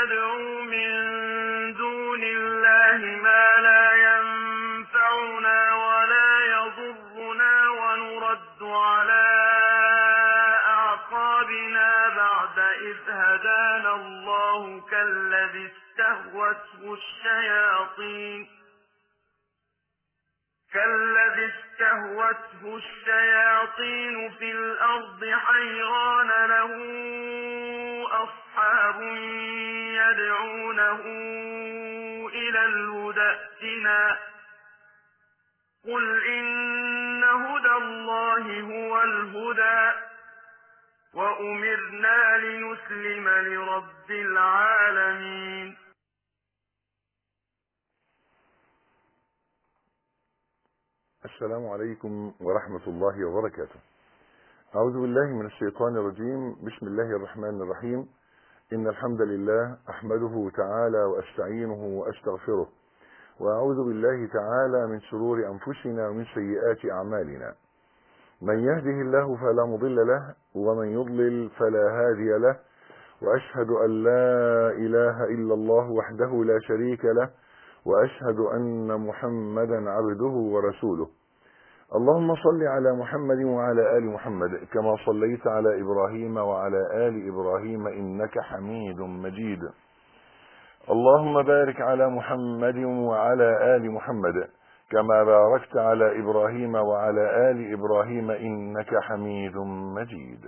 ندعو من دون الله ما لا ينفعنا ولا يضرنا ونرد على أعقابنا بعد إذ هدانا الله كالذي استهوته الشياطين كالذي استهوته الشياطين في الأرض حيران له أصحاب يدعونه إلى الهدى ائتنا قل إن هدى الله هو الهدى وأمرنا لنسلم لرب العالمين السلام عليكم ورحمة الله وبركاته أعوذ بالله من الشيطان الرجيم بسم الله الرحمن الرحيم إن الحمد لله أحمده تعالى وأستعينه وأستغفره وأعوذ بالله تعالى من شرور أنفسنا ومن سيئات أعمالنا من يهده الله فلا مضل له ومن يضلل فلا هادي له وأشهد أن لا إله إلا الله وحده لا شريك له وأشهد أن محمدا عبده ورسوله اللهم صل على محمد وعلى آل محمد كما صليت على إبراهيم وعلى آل إبراهيم إنك حميد مجيد اللهم بارك على محمد وعلى آل محمد كما باركت على إبراهيم وعلى آل إبراهيم إنك حميد مجيد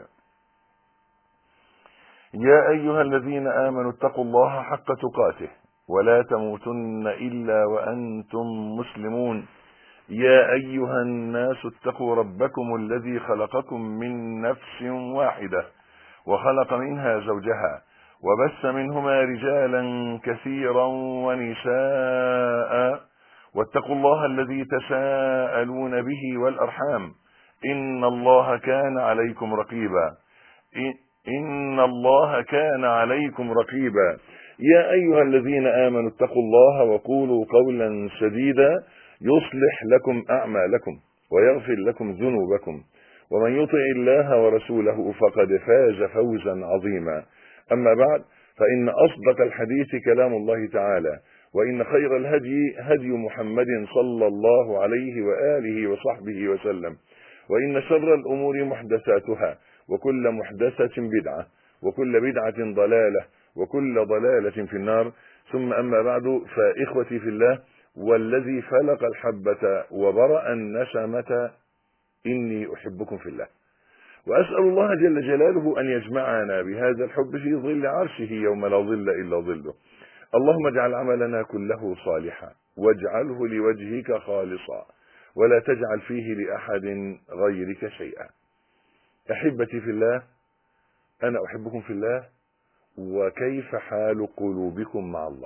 يا أيها الذين آمنوا اتقوا الله حق تقاته ولا تموتن إلا وأنتم مسلمون يا أيها الناس اتقوا ربكم الذي خلقكم من نفس واحدة وخلق منها زوجها وبث منهما رجالا كثيرا ونساء واتقوا الله الذي تساءلون به والأرحام إن الله كان عليكم رقيبا إن الله كان عليكم رقيبا يا أيها الذين آمنوا اتقوا الله وقولوا قولا سديدا يصلح لكم أعمالكم ويغفر لكم ذنوبكم ومن يطع الله ورسوله فقد فاز فوزا عظيما أما بعد فإن أصدق الحديث كلام الله تعالى وإن خير الهدي هدي محمد صلى الله عليه وآله وصحبه وسلم وإن شر الأمور محدثاتها وكل محدثة بدعة وكل بدعة ضلالة وكل ضلالة في النار ثم أما بعد فإخوتي في الله والذي فلق الحبة وبرأ النسمة إني أحبكم في الله وأسأل الله جل جلاله أن يجمعنا بهذا الحب في ظل عرشه يوم لا ظل إلا ظله اللهم اجعل عملنا كله صالحا واجعله لوجهك خالصا ولا تجعل فيه لأحد غيرك شيئا أحبتي في الله أنا أحبكم في الله وكيف حال قلوبكم مع الله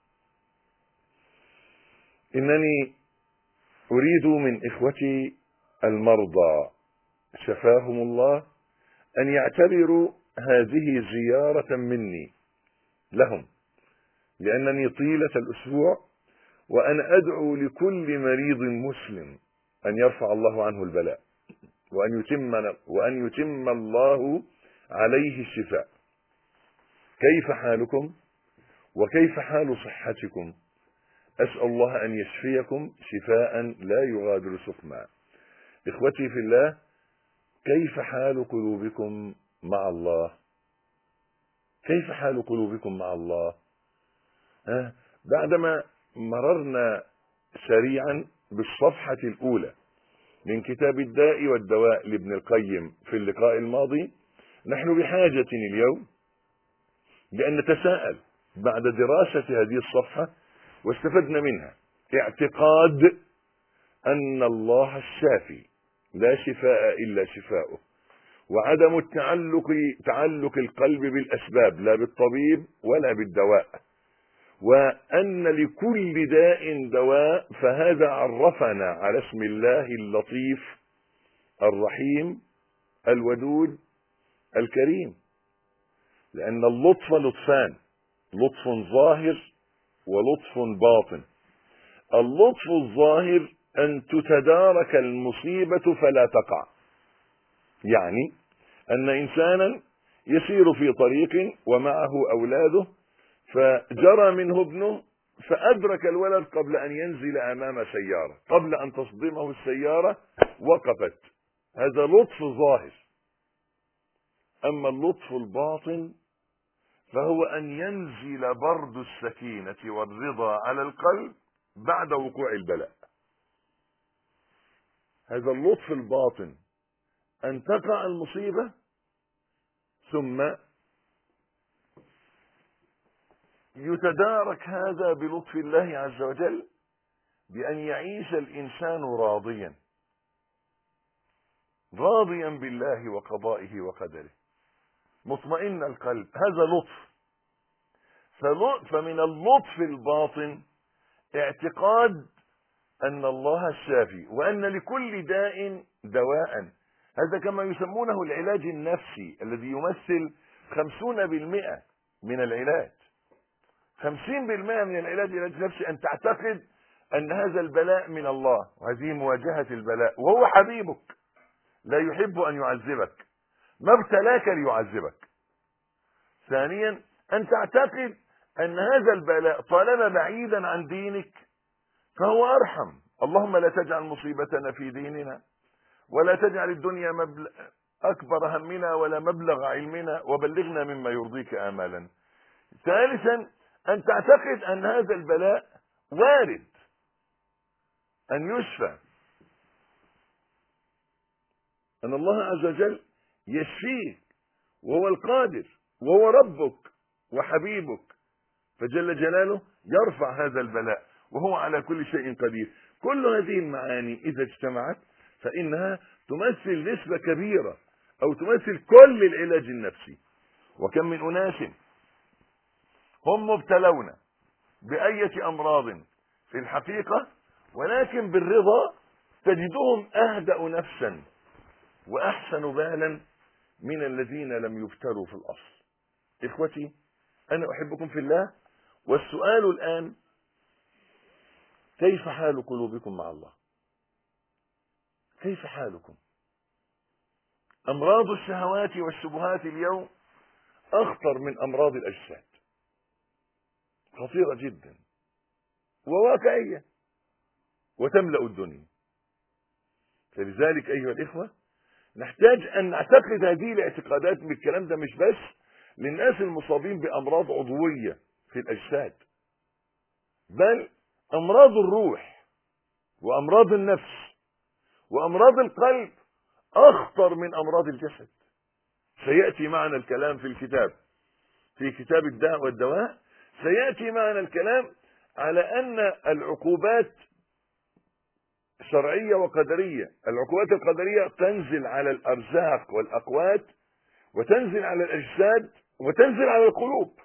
إنني أريد من إخوتي المرضى شفاهم الله أن يعتبروا هذه زيارة مني لهم لأنني طيلة الأسبوع وأنا أدعو لكل مريض مسلم أن يرفع الله عنه البلاء وأن يتم وأن يتم الله عليه الشفاء كيف حالكم وكيف حال صحتكم أسأل الله أن يشفيكم شفاء لا يغادر سقما إخوتي في الله كيف حال قلوبكم مع الله كيف حال قلوبكم مع الله ها بعدما مررنا سريعا بالصفحة الأولى من كتاب الداء والدواء لابن القيم في اللقاء الماضي نحن بحاجة اليوم بأن نتساءل بعد دراسة هذه الصفحة واستفدنا منها اعتقاد أن الله الشافي لا شفاء إلا شفاؤه وعدم التعلق تعلق القلب بالأسباب لا بالطبيب ولا بالدواء وأن لكل داء دواء فهذا عرفنا على اسم الله اللطيف الرحيم الودود الكريم لأن اللطف لطفان لطف ظاهر ولطف باطن اللطف الظاهر أن تتدارك المصيبة فلا تقع يعني أن إنسانا يسير في طريق ومعه أولاده فجرى منه ابنه فأدرك الولد قبل أن ينزل أمام سيارة قبل أن تصدمه السيارة وقفت هذا لطف ظاهر أما اللطف الباطن فهو أن ينزل برد السكينة والرضا على القلب بعد وقوع البلاء هذا اللطف الباطن أن تقع المصيبة ثم يتدارك هذا بلطف الله عز وجل بأن يعيش الإنسان راضيا راضيا بالله وقضائه وقدره مطمئن القلب هذا لطف فمن اللطف الباطن اعتقاد أن الله الشافي وأن لكل داء دواء هذا كما يسمونه العلاج النفسي الذي يمثل خمسون بالمئة من العلاج خمسين بالمئة من العلاج العلاج النفسي أن تعتقد أن هذا البلاء من الله وهذه مواجهة البلاء وهو حبيبك لا يحب أن يعذبك ما ابتلاك ليعذبك ثانيا أن تعتقد أن هذا البلاء طالما بعيدا عن دينك فهو أرحم اللهم لا تجعل مصيبتنا في ديننا ولا تجعل الدنيا مبلغ أكبر همنا ولا مبلغ علمنا وبلغنا مما يرضيك آمالا ثالثا أن تعتقد أن هذا البلاء وارد أن يشفى أن الله عز وجل يشفيك وهو القادر وهو ربك وحبيبك فجل جلاله يرفع هذا البلاء وهو على كل شيء قدير كل هذه المعاني إذا اجتمعت فإنها تمثل نسبة كبيرة أو تمثل كل العلاج النفسي وكم من أناس هم مبتلون بأية أمراض في الحقيقة ولكن بالرضا تجدهم أهدأ نفسا وأحسن بالا من الذين لم يبتلوا في الأصل إخوتي أنا أحبكم في الله والسؤال الآن كيف حال قلوبكم مع الله كيف حالكم أمراض الشهوات والشبهات اليوم أخطر من أمراض الأجساد خطيرة جدا وواقعية وتملأ الدنيا فلذلك أيها الإخوة نحتاج أن نعتقد هذه الاعتقادات بالكلام ده مش بس للناس المصابين بأمراض عضوية في الأجساد بل أمراض الروح وأمراض النفس وأمراض القلب أخطر من أمراض الجسد سيأتي معنا الكلام في الكتاب في كتاب الداء والدواء سيأتي معنا الكلام على أن العقوبات شرعية وقدرية العقوبات القدرية تنزل على الأرزاق والأقوات وتنزل على الأجساد وتنزل على القلوب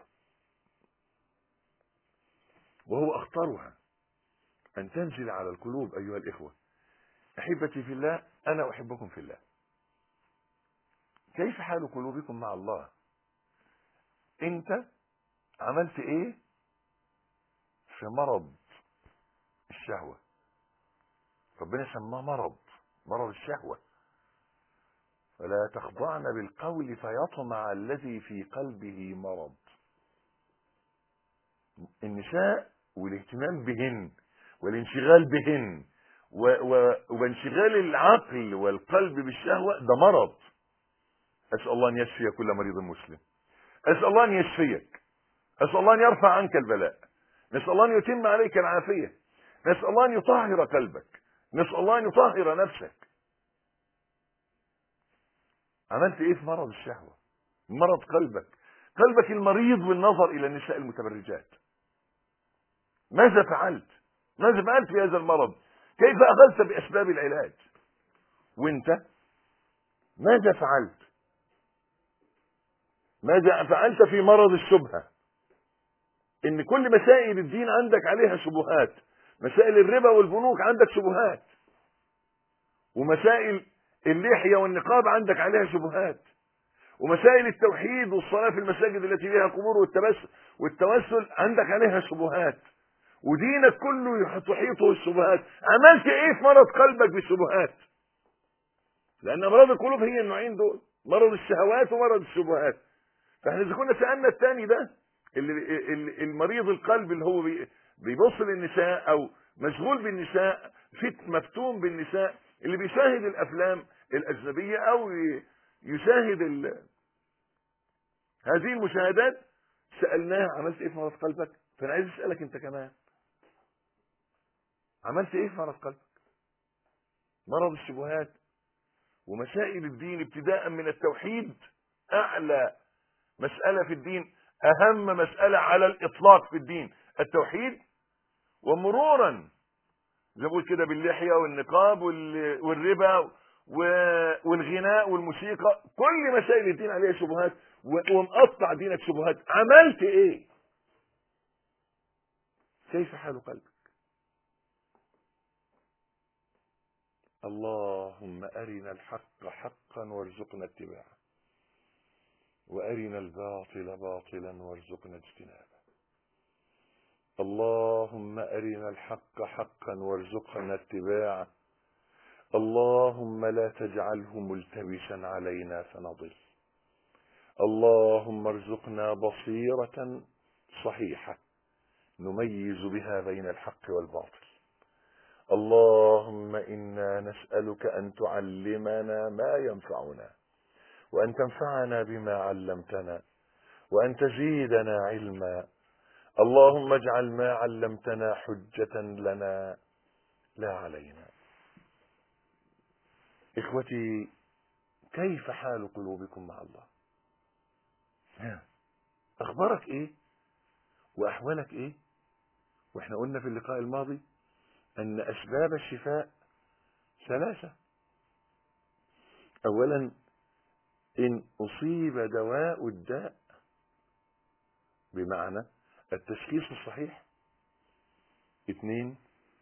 وهو أخطرها أن تنزل على القلوب أيها الإخوة أحبتي في الله أنا أحبكم في الله كيف حال قلوبكم مع الله أنت عملت إيه في مرض الشهوة ربنا سماه مرض مرض الشهوة فلا تخضعن بالقول فيطمع الذي في قلبه مرض النساء والاهتمام بهن والانشغال بهن و و وانشغال العقل والقلب بالشهوة ده مرض أسأل الله أن يشفي كل مريض مسلم أسأل الله أن يشفيك أسأل الله أن يرفع عنك البلاء نسأل الله أن يتم عليك العافية نسأل الله أن يطهر قلبك نسأل الله أن يطهر نفسك عملت إيه في مرض الشهوة مرض قلبك قلبك المريض بالنظر إلى النساء المتبرجات ماذا فعلت ماذا فعلت في هذا المرض كيف أخذت بأسباب العلاج وانت ماذا فعلت ماذا فعلت في مرض الشبهة ان كل مسائل الدين عندك عليها شبهات مسائل الربا والبنوك عندك شبهات ومسائل اللحية والنقاب عندك عليها شبهات ومسائل التوحيد والصلاة في المساجد التي فيها قبور والتبس والتوسل عندك عليها شبهات ودينك كله تحيطه الشبهات عملت ايه في مرض قلبك بالشبهات لان امراض القلوب هي النوعين دول مرض الشهوات ومرض الشبهات فاحنا اذا كنا سالنا الثاني ده اللي اللي- المريض القلب اللي هو بي- بيبص للنساء او مشغول بالنساء فت مفتون بالنساء اللي بيشاهد الافلام الاجنبيه او ي- يشاهد ال... هذه المشاهدات سالناه عملت ايه في مرض قلبك فانا عايز اسالك انت كمان عملت ايه في مرض قلبك مرض الشبهات ومسائل الدين ابتداء من التوحيد اعلى مساله في الدين اهم مساله على الاطلاق في الدين التوحيد ومرورا زي ما بقول كده باللحيه والنقاب وال- والربا و- والغناء والموسيقى كل مسائل الدين عليها شبهات و- ومقطع دينك شبهات عملت ايه كيف حال قلبك اللهم ارنا الحق حقا وارزقنا اتباعه وارنا الباطل باطلا وارزقنا اجتنابه اللهم ارنا الحق حقا وارزقنا اتباعه اللهم لا تجعله ملتبسا علينا فنضل اللهم ارزقنا بصيره صحيحه نميز بها بين الحق والباطل اللهم انا نسالك ان تعلمنا ما ينفعنا وان تنفعنا بما علمتنا وان تزيدنا علما اللهم اجعل ما علمتنا حجه لنا لا علينا اخوتي كيف حال قلوبكم مع الله ها، اخبارك ايه واحوالك ايه واحنا قلنا في اللقاء الماضي ان اسباب الشفاء ثلاثه اولا ان اصيب دواء الداء بمعنى التشخيص الصحيح اثنين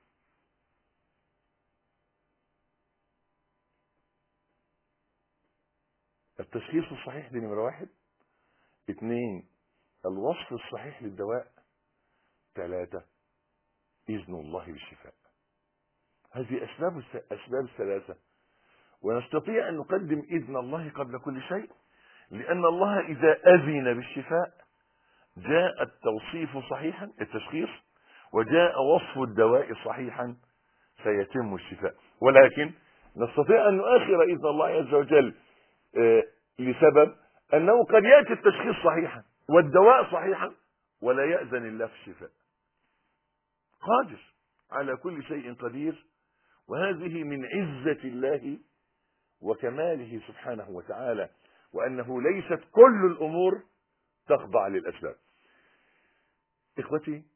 التشخيص الصحيح دي نمرة واحد اثنين الوصف الصحيح للدواء ثلاثة إذن الله بالشفاء هذه أسباب أسباب الثلاثة ونستطيع أن نقدم إذن الله قبل كل شيء لأن الله إذا أذن بالشفاء جاء التوصيف صحيحا التشخيص وجاء وصف الدواء صحيحا فيتم الشفاء ولكن نستطيع أن نؤخر إذن الله عز وجل آه، لسبب أنه قد يأتي التشخيص صحيحا والدواء صحيحا ولا يأذن الله في الشفاء قادر على كل شيء قدير وهذه من عزة الله وكماله سبحانه وتعالى وأنه ليست كل الأمور تخضع للأسباب إخوتي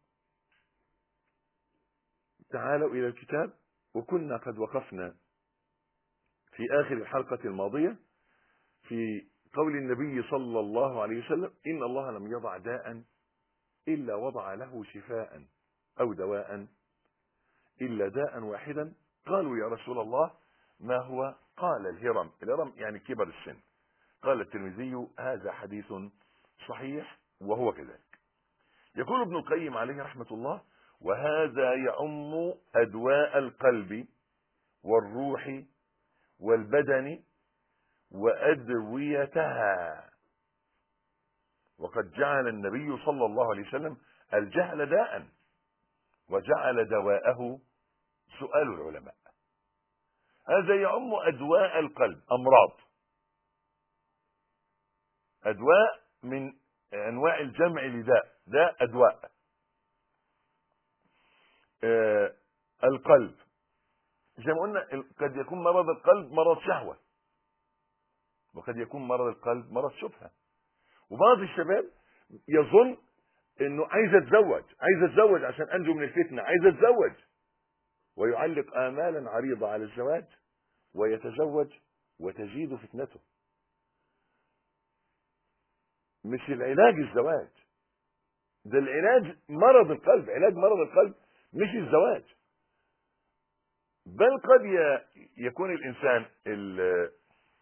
تعالوا إلى الكتاب وكنا قد وقفنا في آخر الحلقة الماضية في قول النبي صلى الله عليه وسلم إن الله لم يضع داء إلا وضع له شفاء أو دواء إلا داء واحدا قالوا يا رسول الله ما هو قال الهرم الهرم يعني كبر السن قال الترمذي هذا حديث صحيح وهو كذلك يقول ابن القيم عليه رحمة الله وهذا يعم أدواء القلب والروح والبدن وأدويتها وقد جعل النبي صلى الله عليه وسلم الجهل داء وجعل دواءه سؤال العلماء هذا يعم أدواء القلب أمراض أدواء من أنواع الجمع لداء داء أدواء آه القلب زي ما قلنا قد يكون مرض القلب مرض شهوة وقد يكون مرض القلب مرض شبهة وبعض الشباب يظن انه عايز اتزوج عايز اتزوج عشان انجو من الفتنة عايز اتزوج ويعلق آمالا عريضة على الزواج ويتزوج وتزيد فتنته مش العلاج الزواج ده العلاج مرض القلب علاج مرض القلب مش الزواج بل قد ي- يكون الإنسان ال-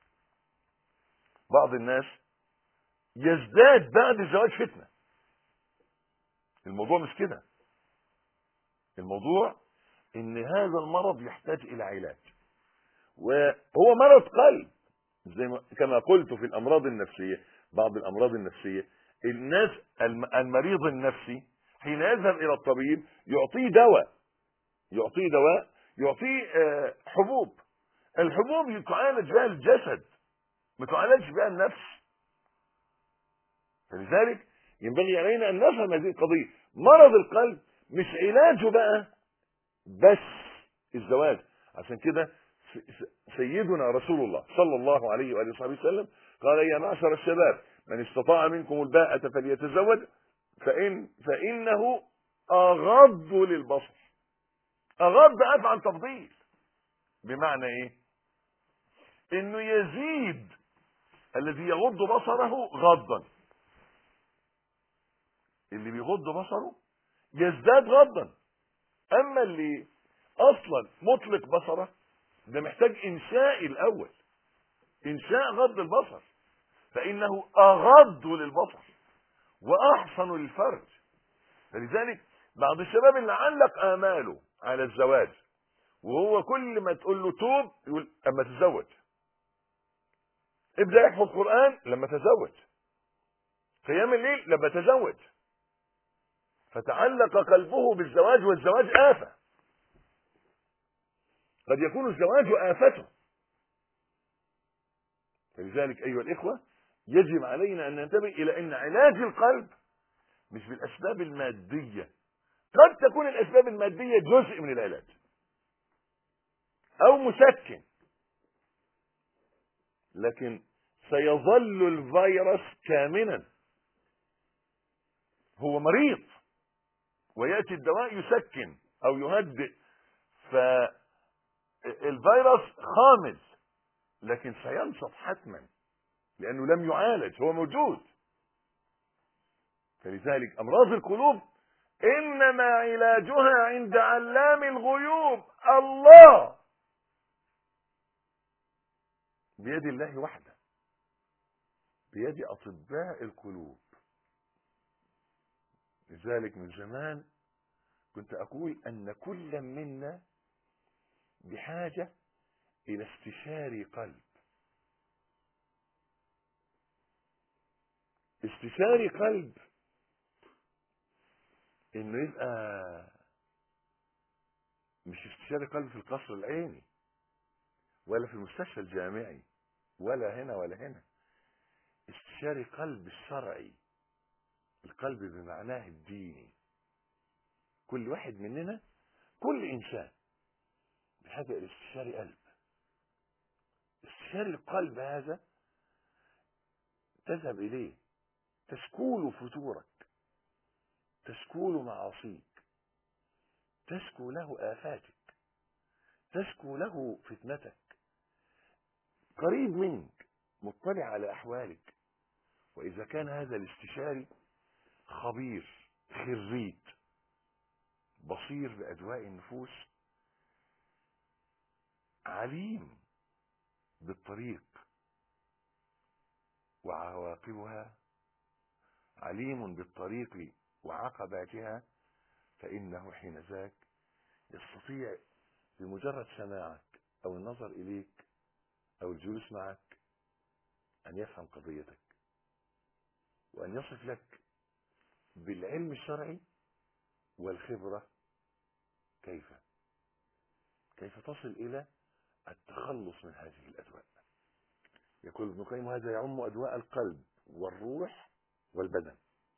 بعض الناس يزداد بعد الزواج فتنة الموضوع مش كده الموضوع ان هذا المرض يحتاج الى علاج وهو مرض قلب زي ما كما قلت في الامراض النفسيه بعض الامراض النفسيه الناس الم- المريض النفسي حين يذهب الى الطبيب يعطيه دواء يعطيه دواء يعطيه آه، حبوب الحبوب تعالج بها الجسد ما تعالجش بها النفس فلذلك ينبغي علينا ان نفهم هذه القضيه مرض القلب مش علاجه بقى بس الزواج عشان كده س- س- سيدنا رسول الله صلى الله عليه واله وصحبه وسلم قال يا معشر الشباب من استطاع منكم الباءة فليتزوج فإن فإنه أغض للبصر أغض أب عن تفضيل بمعنى إيه؟ إنه يزيد الذي يغض بصره غضا اللي بيغض بصره يزداد غضا أما اللي أصلا مطلق بصره ده محتاج إنشاء الأول إنشاء غض البصر فإنه أغض للبصر وأحصن للفرج فلذلك بعض الشباب اللي علق آماله على الزواج وهو كل ما تقول له توب يقول أما تزوج ابدأ يحفظ قرآن لما تزوج قيام الليل لما تزوج فتعلق قلبه بالزواج والزواج آفة قد يكون الزواج آفته فلذلك أيها الإخوة يجب علينا أن ننتبه إلى أن علاج القلب مش بالأسباب المادية قد تكون الأسباب المادية جزء من العلاج أو مسكن لكن سيظل الفيروس كامنا هو مريض ويأتي الدواء يسكن أو يهدئ فالفيروس خامل لكن سينشط حتما لأنه لم يعالج هو موجود فلذلك أمراض القلوب إنما علاجها عند علام الغيوب الله بيد الله وحده بيد أطباء القلوب لذلك من زمان كنت أقول أن كل منا بحاجة إلى استشاري قلب استشاري قلب انه يبقى مش استشاري قلب في القصر العيني ولا في المستشفى الجامعي ولا هنا ولا هنا استشاري قلب الشرعي القلب بمعناه الديني كل واحد مننا كل انسان بحاجه الى استشاري قلب استشاري القلب هذا تذهب اليه تشكول فتورك تشكول معاصيك تشكو له آفاتك تشكو له فتنتك قريب منك مطلع على أحوالك وإذا كان هذا الاستشاري خبير خريج بصير بأدواء النفوس عليم بالطريق وعواقبها عليم بالطريق وعقباتها فإنه حين ذاك يستطيع بمجرد سماعك أو النظر إليك أو الجلوس معك أن يفهم قضيتك وأن يصف لك بالعلم الشرعي والخبرة كيف كيف تصل إلى التخلص من هذه الأدواء يقول ابن القيم هذا يعم أدواء القلب والروح والبدن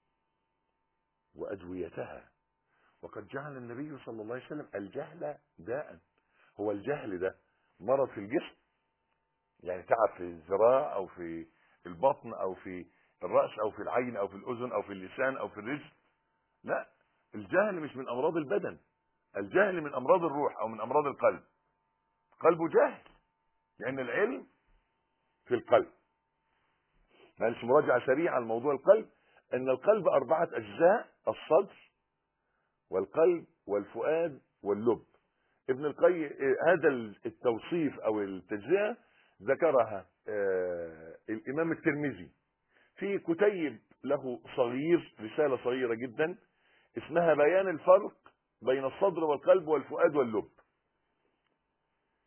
وأدويتها وقد جعل النبي صلى الله عليه وسلم الجهل داء هو الجهل ده مرض في الجسم يعني تعب في الذراع أو في البطن أو في الرأس أو في العين أو في الأذن أو في اللسان أو في الرجل لا الجهل مش من أمراض البدن الجهل من أمراض الروح أو من أمراض القلب قلبه جاهل لأن العلم في القلب معلش مراجعة سريعة على موضوع القلب ان القلب اربعة اجزاء الصدر والقلب والفؤاد واللب ابن القيم هذا التوصيف او التجزئة ذكرها آه الامام الترمذي في كتيب له صغير رسالة صغيرة جدا اسمها بيان الفرق بين الصدر والقلب والفؤاد واللب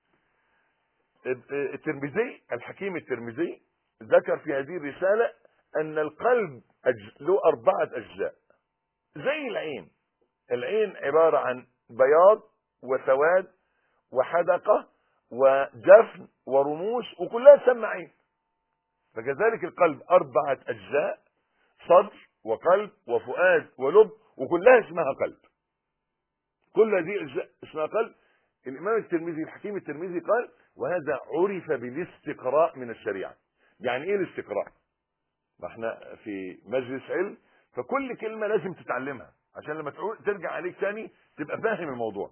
الترمذي الحكيم الترمذي ذكر في هذه الرسالة ان القلب أج... له اربعه اجزاء زي العين العين عباره عن بياض وسواد وحدقه وجفن ورموش وكلها تسمى عين فكذلك القلب اربعه اجزاء صدر وقلب وفؤاد ولب وكلها اسمها قلب كل هذه اجزاء اسمها قلب الامام الترمذي الحكيم الترمذي قال وهذا عرف بالاستقراء من الشريعه يعني ايه الاستقراء ما احنا في مجلس علم فكل كلمه لازم تتعلمها عشان لما تعود ترجع عليك تاني تبقى فاهم الموضوع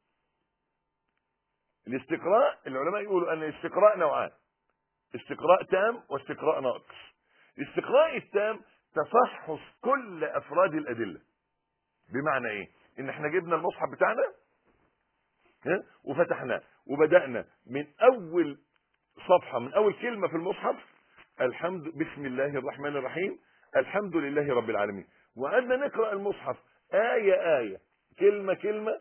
الاستقراء العلماء يقولوا ان الاستقراء نوعان استقراء تام واستقراء ناقص الاستقراء التام تفحص كل افراد الادله بمعنى ايه ان احنا جبنا المصحف بتاعنا ها؟ وفتحناه وبدانا من اول صفحه من اول كلمه في المصحف الحمد بسم الله الرحمن الرحيم الحمد لله رب العالمين وقعدنا نقرا المصحف ايه ايه كلمه كلمه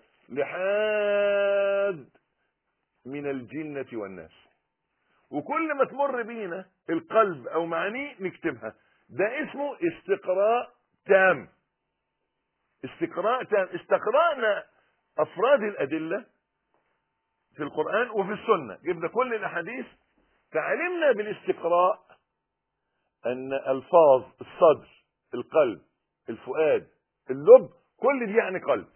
لحد من الجنه والناس وكل ما تمر بينا القلب او معانيه نكتبها ده اسمه استقراء تام استقراء تام استقرأنا افراد الادله في القرآن وفي السنة جبنا كل الأحاديث فعلمنا بالاستقراء أن ألفاظ الصدر القلب الفؤاد اللب كل دي يعني قلب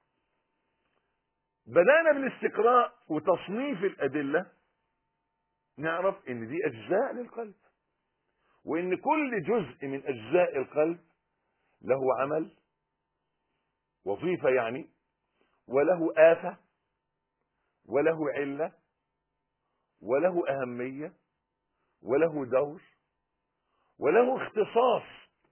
بدأنا بالاستقراء وتصنيف الأدلة نعرف ان دي أجزاء للقلب وان كل جزء من أجزاء القلب له عمل وظيفة يعني وله آفة وله علة وله أهمية وله دور وله اختصاص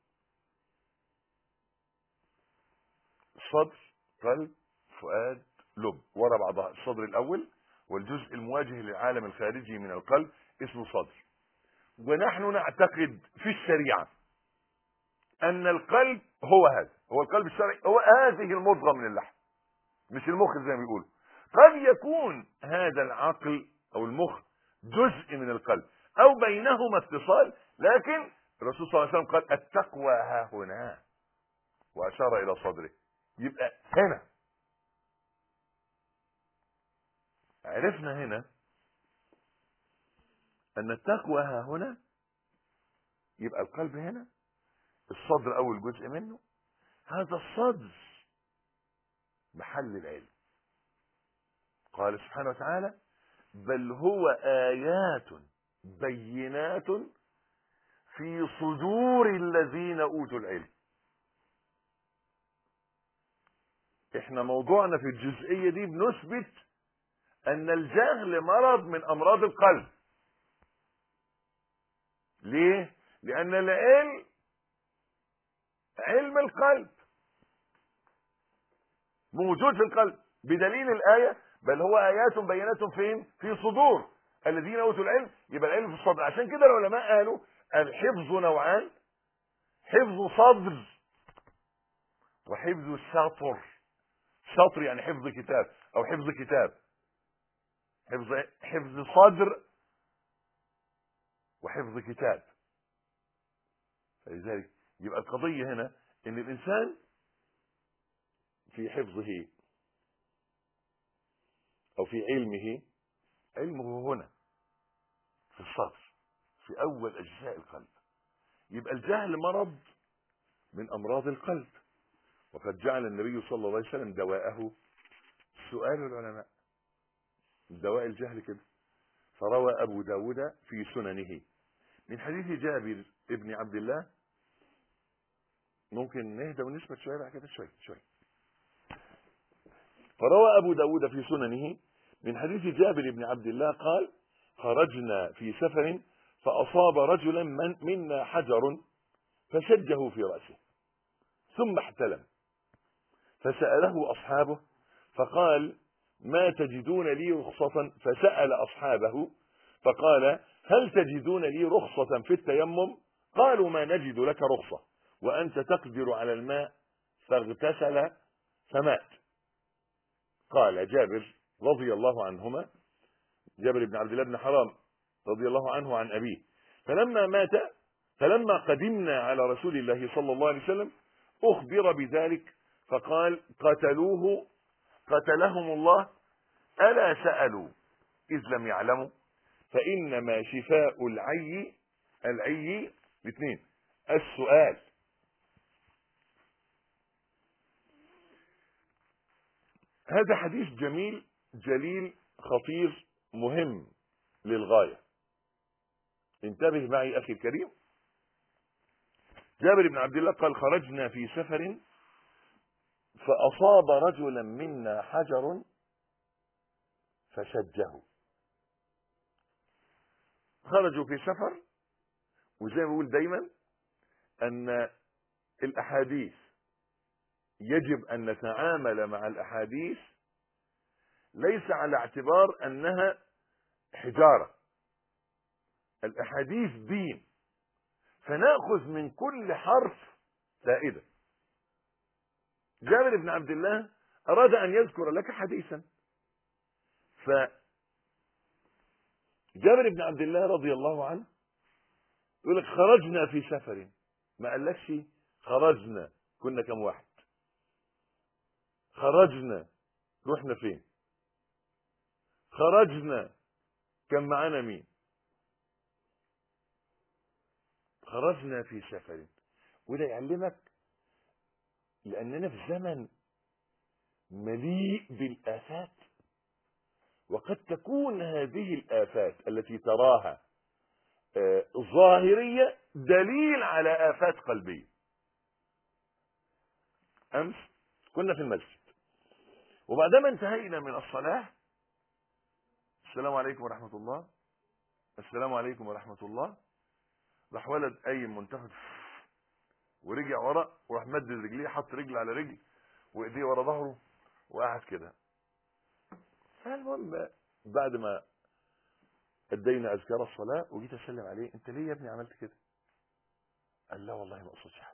صدر قلب فؤاد لب ورا بعضها الصدر الأول والجزء المواجه للعالم الخارجي من القلب اسمه صدر ونحن نعتقد في الشريعة أن القلب هو هذا هو القلب الشرعي هو هذه المضغة من اللحم مش المخ زي ما بيقولوا قد يكون هذا العقل او المخ جزء من القلب او بينهما اتصال لكن الرسول صلى الله عليه وسلم قال التقوى ها هنا واشار الى صدره يبقى هنا عرفنا هنا ان التقوى ها هنا يبقى القلب هنا الصدر اول جزء منه هذا الصدر محل العلم قال سبحانه وتعالى بل هو آيات بينات في صدور الذين أوتوا العلم احنا موضوعنا في الجزئية دي بنثبت أن الجهل مرض من أمراض القلب ليه؟ لأن العلم علم القلب موجود في القلب بدليل الآية بل هو آيات بينات فين؟ في صدور الذين أوتوا العلم يبقى العلم في الصدر عشان كده العلماء قالوا الحفظ نوعان حفظ صدر وحفظ سطر سطر يعني حفظ كتاب أو حفظ كتاب حفظ حفظ صدر وحفظ كتاب فلذلك يبقى القضية هنا ان الانسان في حفظه او في علمه علمه هنا في الصدر في اول اجزاء القلب يبقى الجهل مرض من امراض القلب وقد جعل النبي صلى الله عليه وسلم دواءه سؤال العلماء دواء الجهل كده فروى ابو داود في سننه من حديث جابر ابن عبد الله ممكن نهدى ونثبت شويه بعد كده شويه شويه فروى أبو داود في سننه من حديث جابر بن عبد الله قال خرجنا في سفر فأصاب رجلا من منا حجر فشجه في رأسه ثم احتلم فسأله أصحابه فقال ما تجدون لي رخصة فسأل أصحابه فقال هل تجدون لي رخصة في التيمم قالوا ما نجد لك رخصة وأنت تقدر على الماء فاغتسل فمات قال جابر رضي الله عنهما جابر بن عبد الله بن حرام رضي الله عنه عن أبيه فلما مات فلما قدمنا على رسول الله صلى الله عليه وسلم أخبر بذلك فقال قتلوه قتلهم الله ألا سألوا إذ لم يعلموا فإنما شفاء العي العي الاثنين السؤال هذا حديث جميل جليل خطير مهم للغاية انتبه معي أخي الكريم جابر بن عبد الله قال خرجنا في سفر فأصاب رجلا منا حجر فشجه خرجوا في سفر وزي ما بقول دايما أن الأحاديث يجب أن نتعامل مع الأحاديث ليس على اعتبار أنها حجارة الأحاديث دين فنأخذ من كل حرف فائدة جابر بن عبد الله أراد أن يذكر لك حديثا ف جابر بن عبد الله رضي الله عنه يقول لك خرجنا في سفر ما قالكش خرجنا كنا كم واحد خرجنا رحنا فين خرجنا كان معانا مين خرجنا في سفر وده يعلمك لأننا في زمن مليء بالآفات وقد تكون هذه الآفات التي تراها آه، ظاهرية دليل على آفات قلبية أمس كنا في المسجد وبعدما انتهينا من الصلاة السلام عليكم ورحمة الله السلام عليكم ورحمة الله راح ولد قايم منتفض ورجع ورا وراح مدد رجليه حط رجل على رجل وايديه ورا ظهره وقعد كده فالمهم بعد ما ادينا اذكار الصلاه وجيت اسلم عليه انت ليه يا ابني عملت كده؟ قال لا والله ما اقصدش حاجه.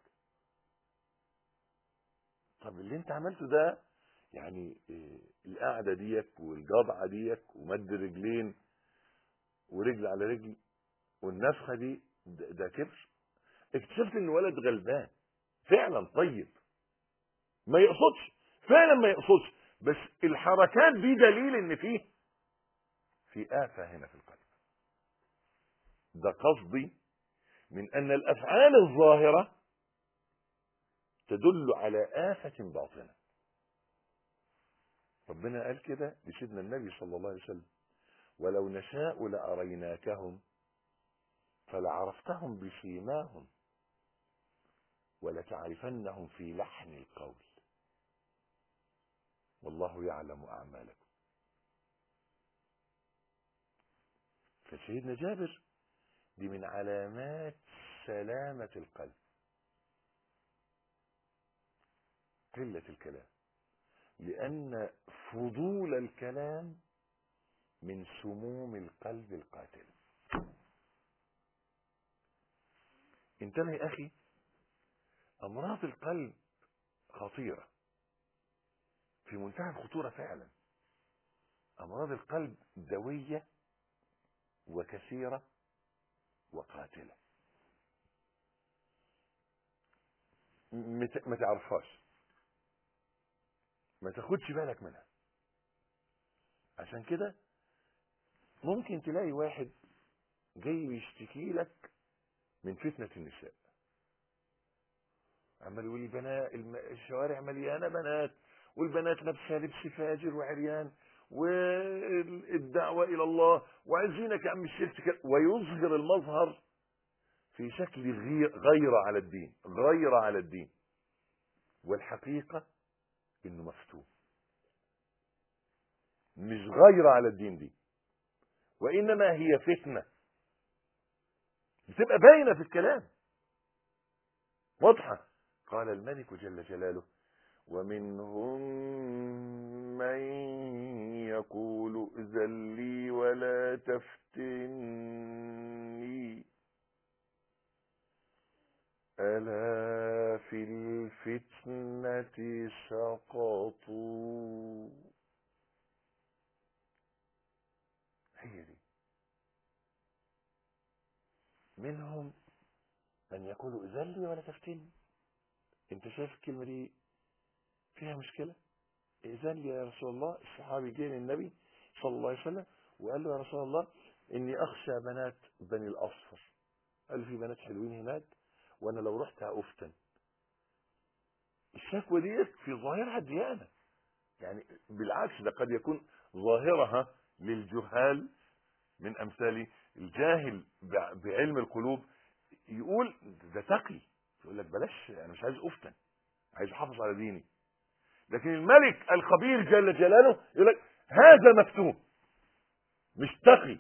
طب اللي انت عملته ده يعني إيه القعده ديك والجضعه ديك ومد رجلين ورجل على رجل والنفخه دي ده, ده كبر اكتشفت ان ولد غلبان فعلا طيب ما يقصدش فعلا ما يقصدش بس الحركات دي دليل ان فيه في آفة هنا في القلب ده قصدي من ان الافعال الظاهرة تدل على آفة باطنة ربنا قال كده لسيدنا النبي صلى الله عليه وسلم ولو نشاء لأريناكهم فلعرفتهم بسيماهم ولتعرفنهم في لحن القول والله يعلم أعمالكم فسيدنا جابر دي من علامات سلامة القلب قلة الكلام لأن فضول الكلام من سموم القلب القاتل انتبه يا أخي أمراض القلب خطيرة في منتهى الخطورة فعلا أمراض القلب دوية وكثيرة وقاتلة مت- ما تعرفهاش ما تاخدش بالك منها عشان كده ممكن تلاقي واحد جاي يشتكي لك من فتنة النساء عمال يقول لي بنات الم- الشوارع مليانة بنات والبنات لابسة لبس فاجر وعريان والدعوة إلى الله وعايزينك يا عم الشيخ تك- ويظهر المظهر في شكل غير غيرة على الدين غيرة على الدين والحقيقة إنه مفتون مش غيرة على الدين دي وإنما هي فتنة بتبقى باينة في الكلام واضحة قال الملك جل جلاله ومنهم من يقول ائذن لي ولا تفتني ألا في الفتنة سقطوا هي دي منهم أن يقولوا إذن لي ولا تفتني أنت شايف الكلمة دي فيها مشكلة إذن لي يا رسول الله الصحابي جه للنبي صلى الله عليه وسلم وقال له يا رسول الله إني أخشى بنات بني الأصفر قال له في بنات حلوين هناك وأنا لو رحت هأفتن الشكوى دي في ظاهرها ديانة يعني بالعكس ده قد يكون ظاهرها للجهال من أمثال الجاهل بع- بعلم القلوب يقول ده تقي يقول لك بلاش انا مش عايز افتن عايز احافظ على ديني لكن الملك الخبير جل جلاله يقول لك هذا مفتون مش تقي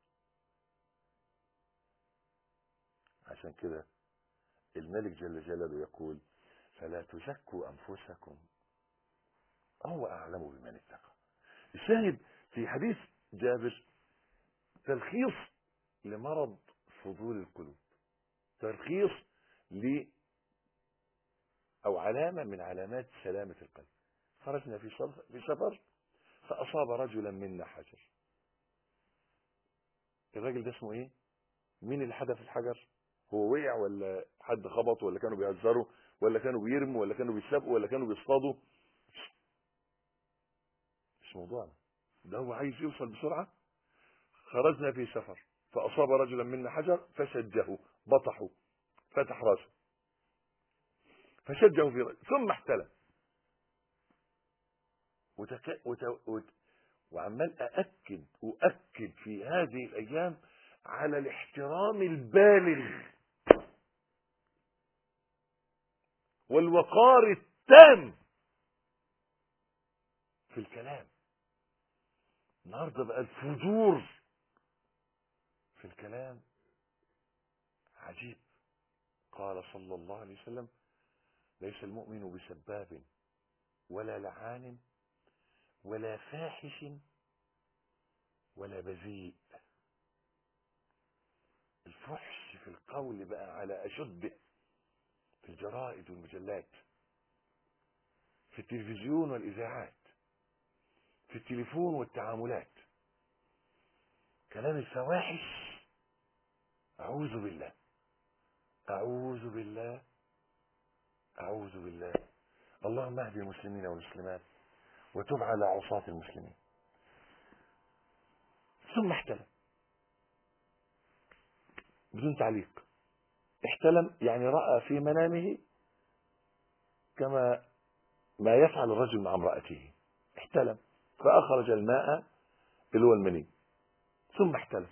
عشان كده الملك جل جلاله يقول فلا تزكوا انفسكم هو اعلم بمن اتقى الشاهد في حديث جابر تلخيص لمرض فضول القلوب تلخيص ل او علامه من علامات سلامه القلب خرجنا في سفر في سفر فاصاب رجلا منا حجر الراجل ده اسمه ايه مين اللي حدف الحجر هو وقع ولا حد خبطه ولا كانوا بيهزروا ولا كانوا بيرموا ولا كانوا بيسابقوا ولا كانوا بيصطادوا مش موضوعنا ده هو عايز يوصل بسرعه خرجنا في سفر فأصاب رجلا منا حجر فشجه بطحه فتح راسه فشجه في رأسه ثم احتلم وتك... وت... وت... وعمال أأكد أؤكد في هذه الأيام على الاحترام البالغ والوقار التام في الكلام النهارده بقى الفجور في الكلام عجيب قال صلى الله عليه وسلم ليس المؤمن بسباب ولا لعان ولا فاحش ولا بذيء الفحش في القول بقى على أشده في الجرائد والمجلات في التلفزيون والإذاعات في التليفون والتعاملات كلام الفواحش أعوذ بالله أعوذ بالله أعوذ بالله اللهم اهد المسلمين والمسلمات وتب على عصاة المسلمين ثم احتلم بدون تعليق احتلم يعني رأى في منامه كما ما يفعل الرجل مع امرأته احتلم فأخرج الماء اللي هو المني ثم احتلم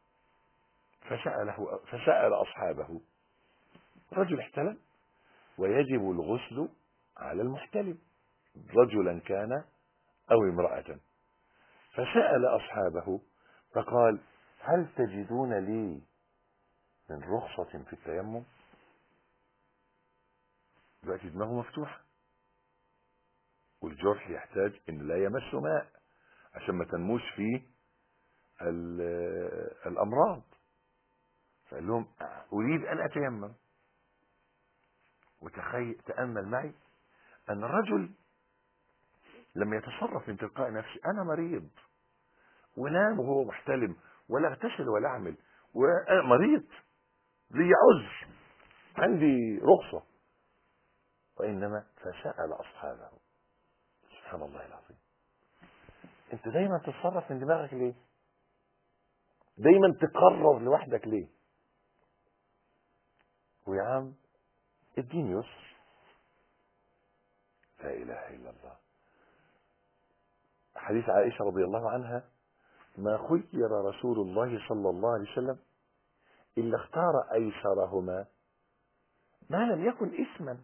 فسأله فسأل أصحابه رجل احتلم ويجب الغسل على المحتلم رجلا كان أو امرأة فسأل أصحابه فقال هل تجدون لي من رخصة في التيمم دلوقتي دماغه مفتوحة والجرح يحتاج ان لا يمس ماء عشان ما تنموش فيه ال- الامراض فقال لهم اريد ان اتيمم وتخيل تامل معي ان الرجل لما يتصرف من تلقاء نفسه انا مريض ونام وهو محتلم ولا اغتسل ولا اعمل وانا مريض لي عذر عندي رخصه وانما فسال اصحابه سبحان الله العظيم انت دايما تتصرف من دماغك ليه دايما تقرر لوحدك ليه ويا عم الدين يسر لا اله الا الله حديث عائشه رضي الله عنها ما خير رسول الله صلى الله عليه وسلم الا اختار ايسرهما ما لم يكن اثما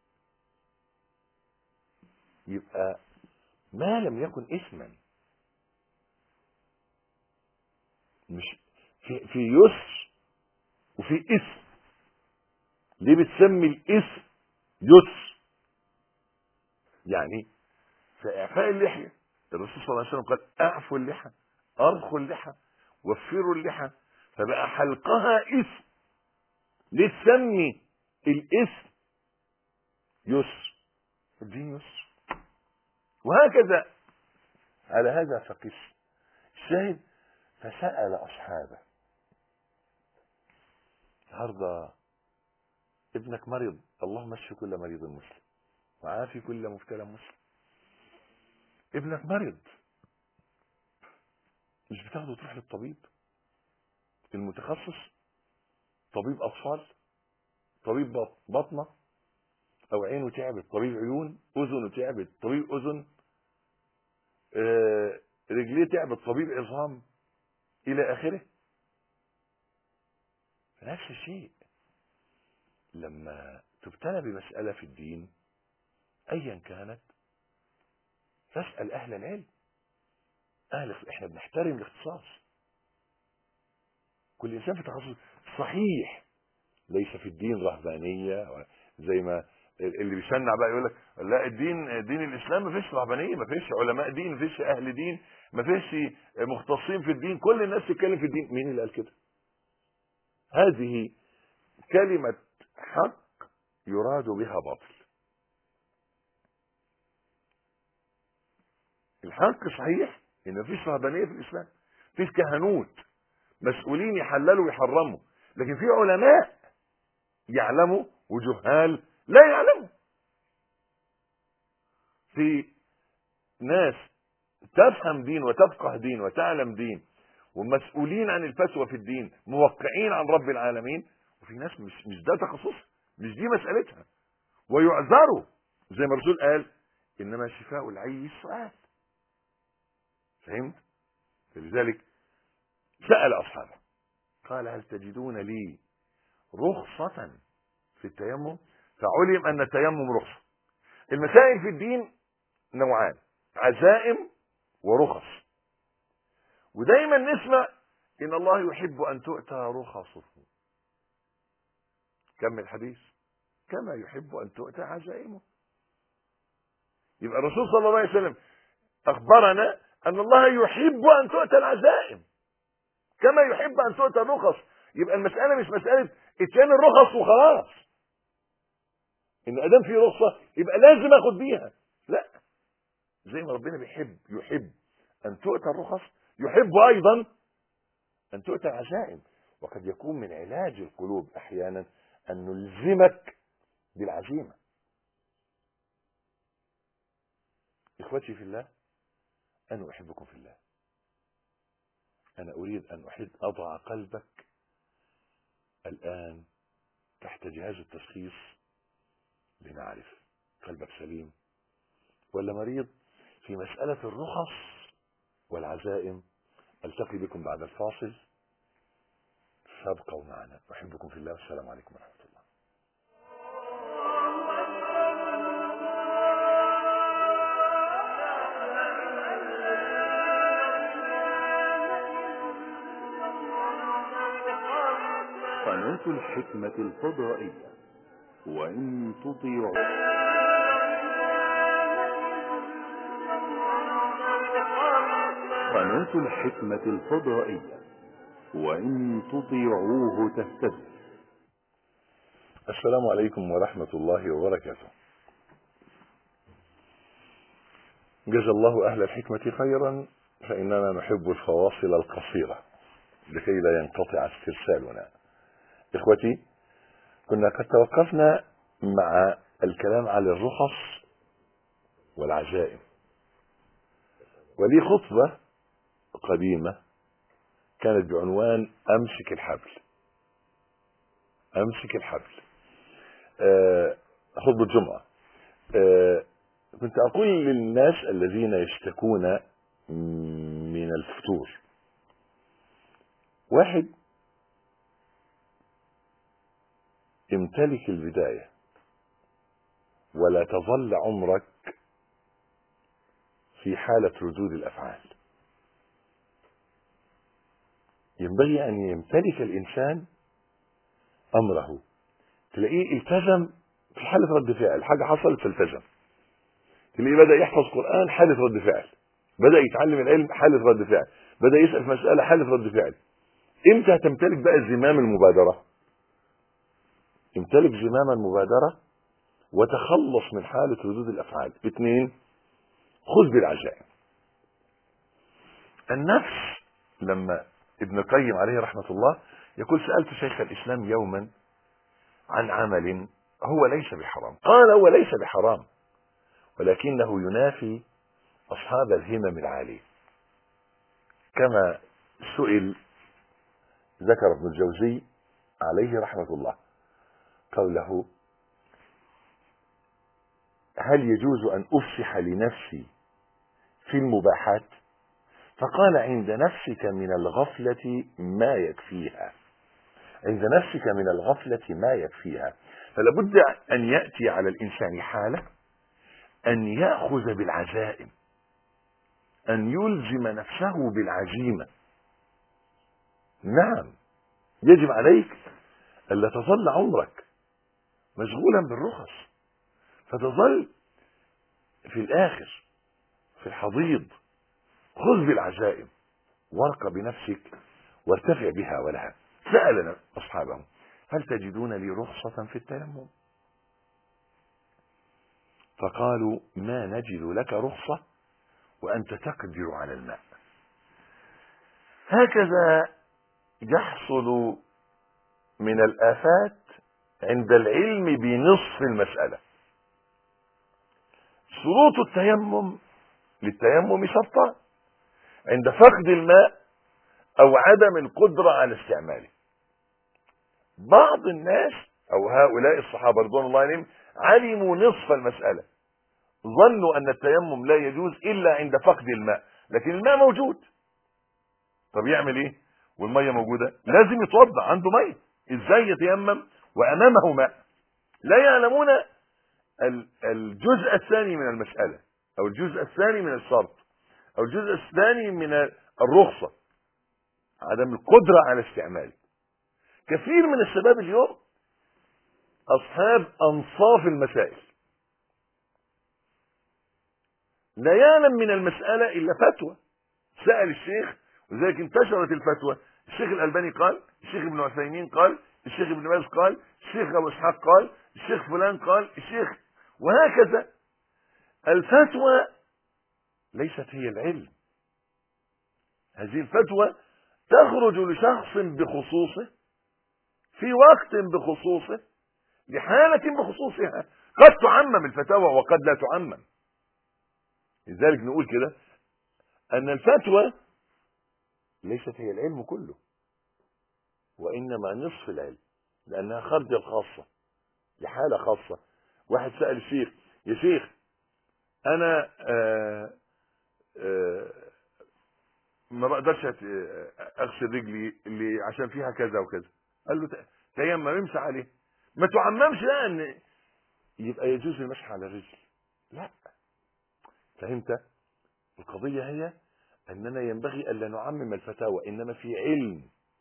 يبقى ما لم يكن اسما مش في, في يسر وفي اسم ليه بتسمي الاسم يسر يعني في اعفاء اللحيه الرسول صلى الله عليه وسلم قال اعفوا اللحى ارخوا اللحى وفروا اللحى فبقى حلقها اسم ليه تسمي الاسم يسر الدين يسر وهكذا على هذا فقس الشاهد فسأل أصحابه النهارده ابنك مريض اللهم اشف كل مريض مسلم وعافي كل مبتلى مسلم ابنك مريض مش بتاخده تروح للطبيب المتخصص طبيب اطفال طبيب بط- بطنه او عينه تعبت طبيب عيون اذنه تعبت طبيب اذن آه، رجليه تعبت طبيب عظام الى اخره نفس الشيء لما تبتلى بمسألة في الدين أيا كانت فاسأل أهل العلم أهل إحنا بنحترم الاختصاص كل إنسان في تخصص صحيح ليس في الدين رهبانية زي ما اللي بيشنع بقى يقول لك لا الدين دين الاسلام ما فيش رهبانيه ما فيش علماء دين ما فيش اهل دين ما فيش مختصين في الدين كل الناس تتكلم في الدين مين اللي قال كده هذه كلمه حق يراد بها باطل الحق صحيح ان مفيش رهبانيه في الاسلام مفيش كهنوت مسؤولين يحللوا ويحرموا لكن في علماء يعلموا وجهال لا يعلموا في ناس تفهم دين وتفقه دين وتعلم دين ومسؤولين عن الفتوى في الدين موقعين عن رب العالمين وفي ناس مش مش ده تخصص مش دي مسألتها ويعذروا زي ما الرسول قال انما شفاء العي السؤال فهمت فلذلك سأل أصحابه قال هل تجدون لي رخصة في التيمم فعلم أن التيمم رخصة المسائل في الدين نوعان عزائم ورخص ودايما نسمع إن الله يحب أن تؤتى رخصه كم الحديث كما يحب أن تؤتى عزائمه يبقى الرسول صلى الله عليه وسلم أخبرنا أن الله يحب أن تؤتى العزائم كما يحب أن تؤتى الرخص يبقى المسألة مش مسألة اتيان الرخص وخلاص إن أدام في رخصة يبقى لازم أخد بيها لا زي ما ربنا بيحب يحب أن تؤتى الرخص يحب أيضا أن تؤتى العزائم وقد يكون من علاج القلوب أحيانا أن نلزمك بالعزيمة إخوتي في الله أنا أحبكم في الله أنا أريد أن أحد أضع قلبك الآن تحت جهاز التشخيص لنعرف قلبك سليم ولا مريض في مسألة الرخص والعزائم ألتقي بكم بعد الفاصل فابقوا معنا أحبكم في الله والسلام عليكم ورحمة الله قناة الحكمة الفضائية وإن تطيعوا قناة الحكمة الفضائية وإن تطيعوه تهتدوا السلام عليكم ورحمة الله وبركاته جزا الله أهل الحكمة خيرا فإننا نحب الفواصل القصيرة لكي لا ينقطع استرسالنا إخوتي كنا قد توقفنا مع الكلام على الرخص والعزائم ولي خطبة قديمة كانت بعنوان أمسك الحبل أمسك الحبل آه، خطبة جمعة آه، كنت أقول للناس الذين يشتكون من الفتور واحد امتلك البداية ولا تظل عمرك في حالة ردود الأفعال ينبغي أن يمتلك الإنسان أمره تلاقيه التزم في حالة رد فعل حاجة حصلت فالتزم تلاقيه بدأ يحفظ قرآن حالة رد فعل بدأ يتعلم العلم حالة رد فعل بدأ يسأل في مسألة حالة رد فعل امتى هتمتلك بقى زمام المبادرة امتلك زمام المبادرة وتخلص من حالة ردود الأفعال اثنين خذ بالعزائم النفس لما ابن القيم عليه رحمة الله يقول سألت شيخ الإسلام يوما عن عمل هو ليس بحرام قال هو ليس بحرام ولكنه ينافي أصحاب الهمم العالية كما سئل ذكر ابن الجوزي عليه رحمة الله قوله هل يجوز أن أفسح لنفسي في المباحات فقال عند نفسك من الغفلة ما يكفيها عند نفسك من الغفلة ما يكفيها فلا بد أن يأتي على الإنسان حالة أن يأخذ بالعزائم أن يلزم نفسه بالعزيمة نعم يجب عليك ألا تظل عمرك مشغولا بالرخص فتظل في الآخر في الحضيض خذ بالعزائم وارق بنفسك وارتفع بها ولها سأل أصحابه هل تجدون لي رخصة في التيمم فقالوا ما نجد لك رخصة وأنت تقدر على الماء هكذا يحصل من الآفات عند العلم بنصف المسألة شروط التيمم للتيمم شرطان عند فقد الماء أو عدم القدرة على استعماله بعض الناس أو هؤلاء الصحابة رضوان الله عليهم علموا نصف المسألة ظنوا أن التيمم لا يجوز إلا عند فقد الماء لكن الماء موجود طب يعمل إيه والمية موجودة لازم يتوضع عنده مية إزاي يتيمم وأمامه ماء لا يعلمون الجزء الثاني من المسألة أو الجزء الثاني من الشرط أو الجزء الثاني من الرخصة عدم القدرة على استعماله كثير من الشباب اليوم أصحاب أنصاف المسائل لا يعلم من المسألة إلا فتوى سأل الشيخ وذلك انتشرت الفتوى الشيخ الألباني قال الشيخ ابن عثيمين قال الشيخ ابن باز قال الشيخ أبو إسحاق قال الشيخ فلان قال الشيخ وهكذا الفتوى ليست هي العلم هذه الفتوى تخرج لشخص بخصوصه في وقت بخصوصه لحالة بخصوصها قد تعمم الفتاوى وقد لا تعمم لذلك نقول كده أن الفتوى ليست هي العلم كله وإنما نصف العلم لأنها خرجة خاصة لحالة خاصة واحد سأل الشيخ يا شيخ أنا آآ آآ ما بقدرش أغسل رجلي اللي عشان فيها كذا وكذا قال له تيمم امسح عليه ما تعممش لا ان يبقى يجوز المسح على الرجل لا فهمت القضية هي أننا ينبغي ألا نعمم الفتاوى إنما في علم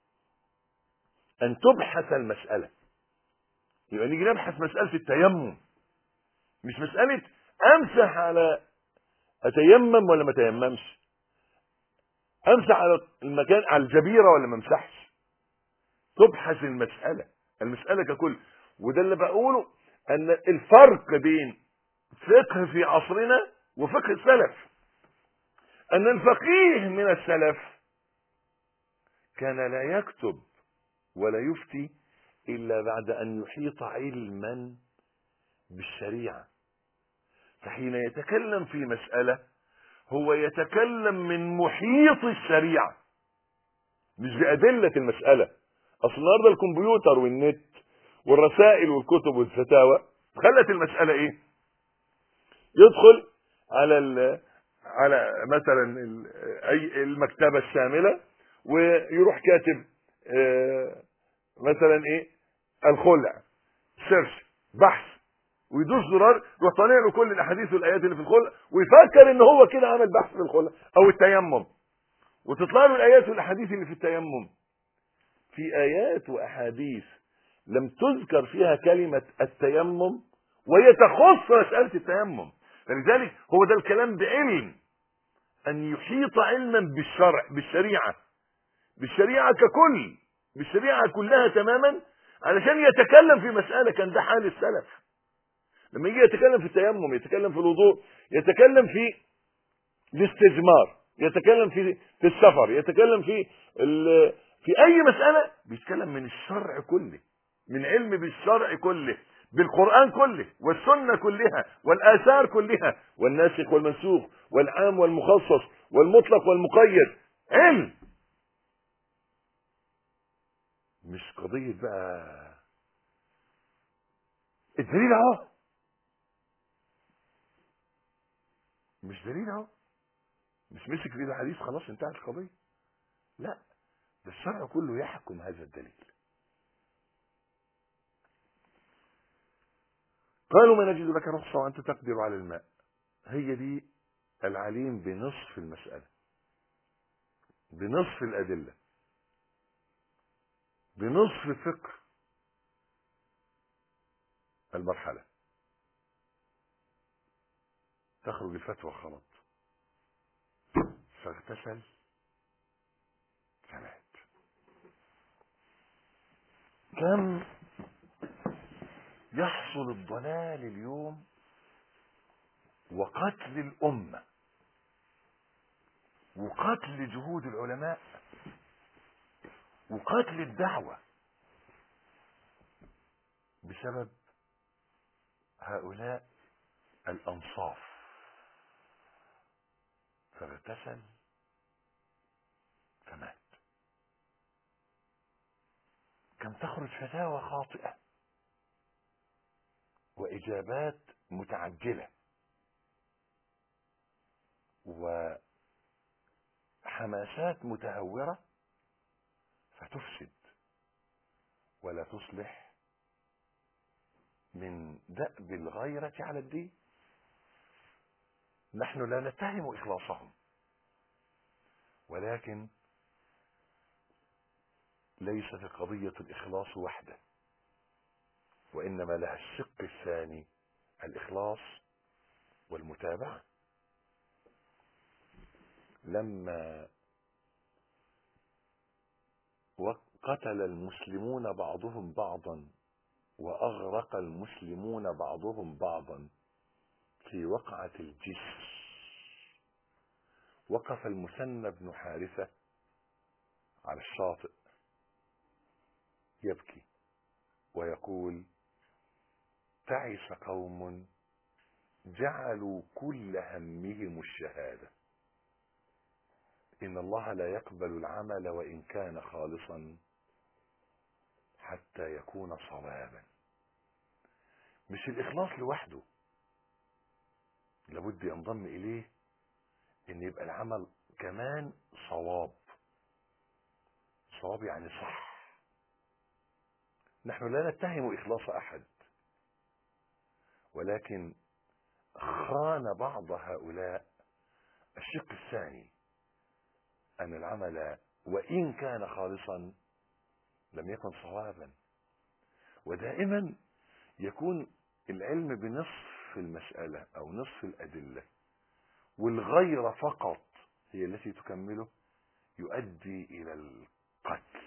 أن تبحث المسألة يبقى نيجي نبحث مسألة التيمم مش مسألة أمسح على أتيمم ولا ما تيممش أمسح على المكان على الجبيرة ولا ما امسحش تبحث المسألة المسألة ككل وده اللي بقوله أن الفرق بين فقه في عصرنا وفقه السلف أن الفقيه من السلف كان لا يكتب ولا يفتي إلا بعد أن يحيط علما بالشريعة فحين يتكلم في مسألة هو يتكلم من محيط الشريعة مش بأدلة المسألة أصل النهارده الكمبيوتر والنت والرسائل والكتب والفتاوى خلت المسألة إيه؟ يدخل على ال على مثلا ال اي المكتبه الشامله ويروح كاتب مثلا ايه الخلع سيرش بحث ويدوس زرار يروح طالع له كل الاحاديث والايات اللي في الخلع ويفكر ان هو كده عمل بحث في الخلع او التيمم وتطلع له الايات والاحاديث اللي في التيمم في ايات واحاديث لم تذكر فيها كلمه التيمم وهي تخص مساله التيمم فلذلك هو ده الكلام بعلم ان يحيط علما بالشرع بالشريعه بالشريعه ككل بالشريعه كلها تماما علشان يتكلم في مساله كان ده حال السلف لما يجي يتكلم في التيمم يتكلم في الوضوء يتكلم في الاستجمار يتكلم في في السفر يتكلم في في اي مساله بيتكلم من الشرع كله من علم بالشرع كله بالقرآن كله والسنة كلها والآثار كلها والناسخ والمنسوخ والعام والمخصص والمطلق والمقيد علم مش قضية بقى الدليل اهو مش دليل اهو مش مسك في ايده حديث خلاص انتهت القضية لا ده الشرع كله يحكم هذا الدليل قالوا ما نجد لك رخصة وأنت تقدر على الماء هي دي العليم بنصف المسألة بنصف الأدلة بنصف فقه المرحلة تخرج الفتوى خلط فاغتسل فمات كم يحصل الضلال اليوم وقتل الأمة وقتل جهود العلماء وقتل الدعوة بسبب هؤلاء الأنصاف فاغتسل فمات كم تخرج فتاوى خاطئة وإجابات متعجلة وحماسات متهورة فتفسد ولا تصلح من دأب الغيرة على الدين نحن لا نتهم إخلاصهم ولكن ليست القضية الإخلاص وحده وإنما لها الشق الثاني الإخلاص والمتابعة لما قتل المسلمون بعضهم بعضا وأغرق المسلمون بعضهم بعضا في وقعة الجسر وقف المثنى بن حارثة على الشاطئ يبكي ويقول تعس قوم جعلوا كل همهم الشهادة إن الله لا يقبل العمل وإن كان خالصا حتى يكون صوابا مش الإخلاص لوحده لابد ينضم إليه إن يبقى العمل كمان صواب صواب يعني صح نحن لا نتهم إخلاص أحد ولكن خان بعض هؤلاء الشق الثاني أن العمل وإن كان خالصا لم يكن صوابا ودائما يكون العلم بنصف المسألة أو نصف الأدلة والغيرة فقط هي التي تكمله يؤدي إلى القتل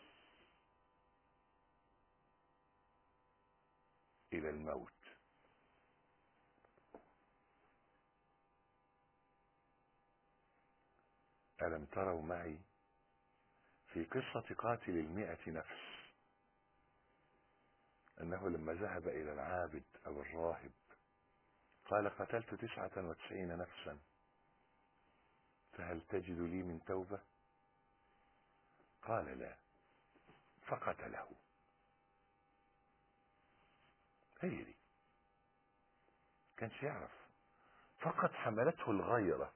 إلى الموت ألم تروا معي في قصة قاتل المئة نفس أنه لما ذهب إلى العابد أو الراهب قال قتلت تسعة وتسعين نفسا فهل تجد لي من توبة قال لا فقتله هي دي كانش يعرف فقط حملته الغيرة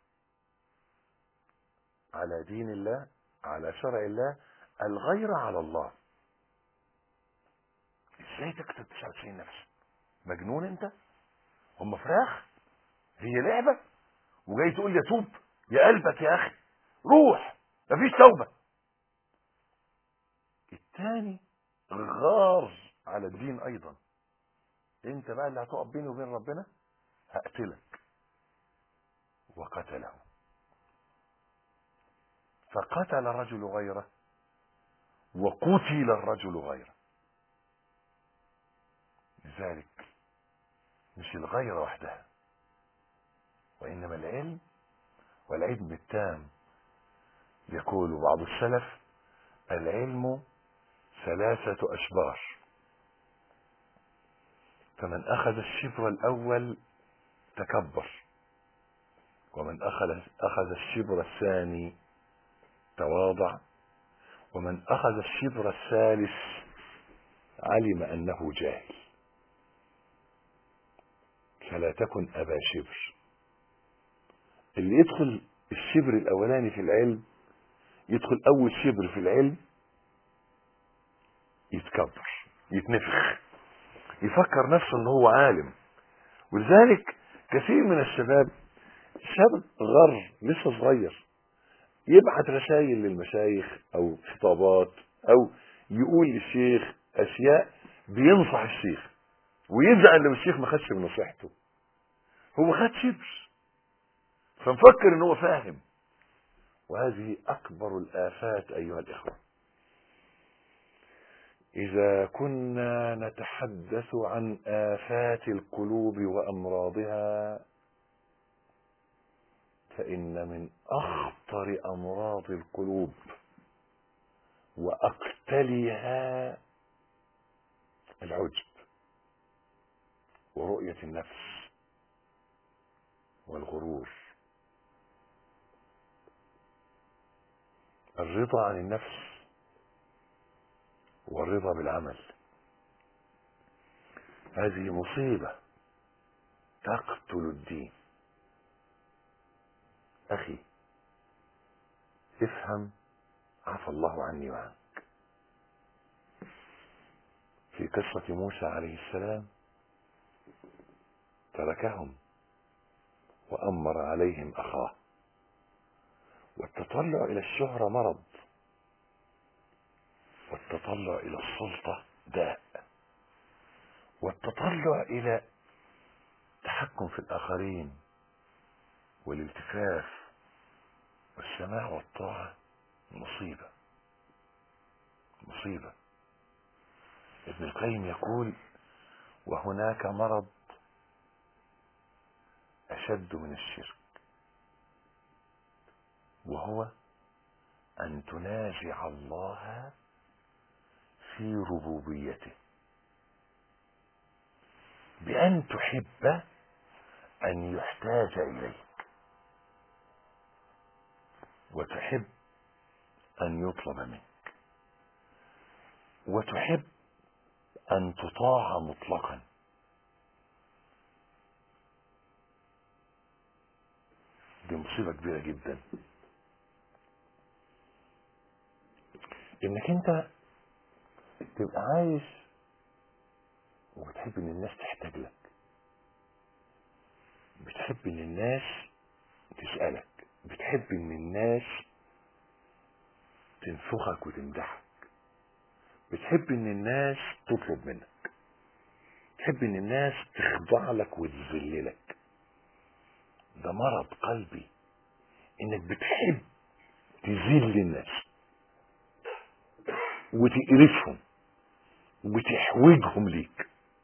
على دين الله على شرع الله الغيرة على الله ازاي تقتل 99 نفس مجنون انت هم فراخ هي لعبة وجاي تقول لي توب يا قلبك يا اخي روح مفيش توبة التاني غار على الدين ايضا انت بقى اللي هتقف بيني وبين ربنا هقتلك وقتله فقتل رجل غيره وقتل الرجل غيره لذلك مش الغيرة وحدها وإنما العلم والعلم التام يقول بعض السلف العلم ثلاثة أشبار فمن أخذ الشبر الأول تكبر ومن أخذ أخذ الشبر الثاني تواضع ومن أخذ الشبر الثالث علم أنه جاهل فلا تكن أبا شبر اللي يدخل الشبر الأولاني في العلم يدخل أول شبر في العلم يتكبر يتنفخ يفكر نفسه ان هو عالم ولذلك كثير من الشباب شاب غر لسه صغير يبعت رسائل للمشايخ او خطابات او يقول للشيخ اشياء بينصح الشيخ ويزعل لو الشيخ ما خدش بنصيحته هو خد شبر فمفكر ان هو فاهم وهذه اكبر الافات ايها الاخوه اذا كنا نتحدث عن افات القلوب وامراضها فان من اخطر امراض القلوب واقتلها العجب ورؤيه النفس والغرور الرضا عن النفس والرضا بالعمل هذه مصيبة تقتل الدين أخي افهم عفى الله عني وعنك في قصة موسى عليه السلام تركهم وأمر عليهم أخاه والتطلع إلى الشهرة مرض والتطلع إلى السلطة داء والتطلع إلى التحكم في الآخرين والالتفاف والسماع والطاعة مصيبة مصيبة ابن القيم يقول وهناك مرض أشد من الشرك وهو أن تنازع الله في ربوبيته بأن تحب أن يحتاج إليك وتحب أن يطلب منك وتحب أن تطاع مطلقا دي مصيبة كبيرة جدا انك انت تبقى عايش وبتحب ان الناس تحتاج لك بتحب ان الناس تسألك بتحب ان الناس تنفخك وتمدحك بتحب ان الناس تطلب منك تحب ان الناس تخضع لك وتذللك ده مرض قلبي انك بتحب تذل الناس وتقرفهم وتحوجهم ليك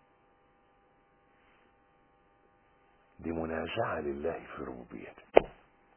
دي منازعة لله في ربوبيته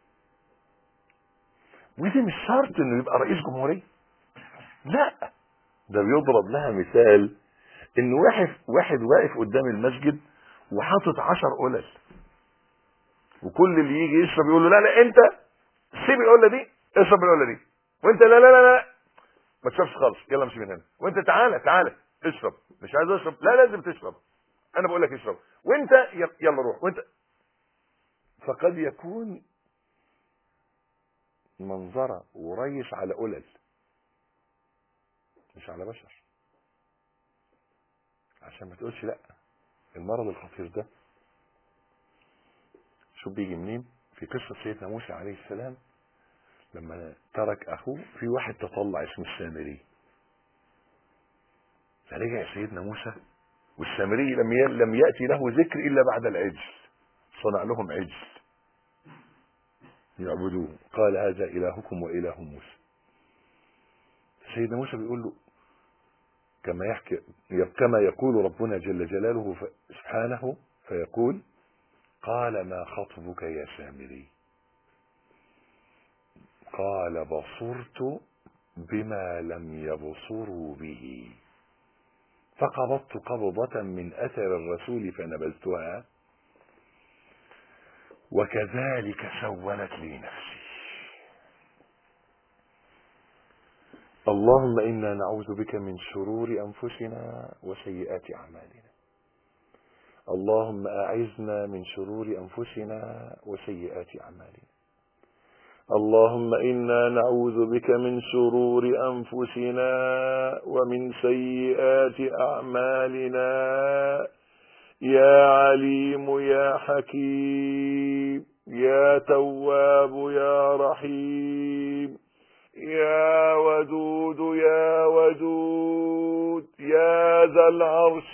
ودي مش شرط انه يبقى رئيس جمهورية لا ده بيضرب لها مثال ان واحد واحد واقف قدام المسجد وحاطط عشر قلل وكل اللي يجي يشرب يقول له لا لا انت سيب القله دي اشرب القله دي وانت لا لا لا لا ما تشربش خالص يلا امشي من هنا وانت تعالى تعالى اشرب مش عايز اشرب لا لازم تشرب انا بقول لك اشرب وانت يلا, يلا روح وانت فقد يكون منظرة وريش على قلل مش على بشر عشان ما تقولش لا المرض الخطير ده شوف بيجي منين في قصة سيدنا موسى عليه السلام لما ترك اخوه في واحد تطلع اسمه السامري فرجع سيدنا موسى والسامري لم ي... لم ياتي له ذكر الا بعد العجل صنع لهم عجل يعبدوه قال هذا الهكم واله موسى سيدنا موسى بيقول له كما يحكي كما يقول ربنا جل جلاله ف- سبحانه فيقول قال ما خطبك يا سامري قال بصرت بما لم يبصروا به فقبضت قبضة من أثر الرسول فنبذتها وكذلك سولت لي نفسي اللهم إنا نعوذ بك من شرور أنفسنا وسيئات أعمالنا اللهم أعزنا من شرور أنفسنا وسيئات أعمالنا اللهم إنا نعوذ بك من شرور أنفسنا ومن سيئات أعمالنا يا عليم يا حكيم يا تواب يا رحيم يا ودود يا ودود يا ذا العرش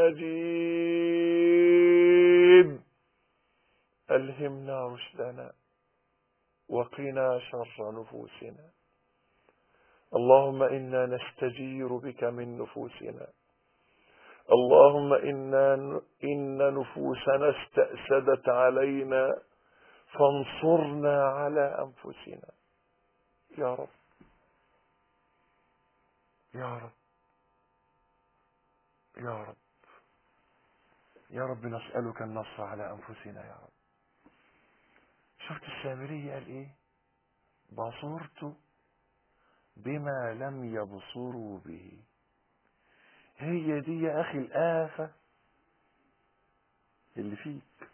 المجيد ألهمنا رشدنا وقنا شر نفوسنا اللهم إنا نستجير بك من نفوسنا اللهم إنا إن نفوسنا استأسدت علينا فانصرنا على أنفسنا يا رب يا رب يا رب يا رب نسألك النصر على أنفسنا يا رب شفت السامري قال ايه بصرت بما لم يبصروا به هي دي يا اخي الآفة اللي فيك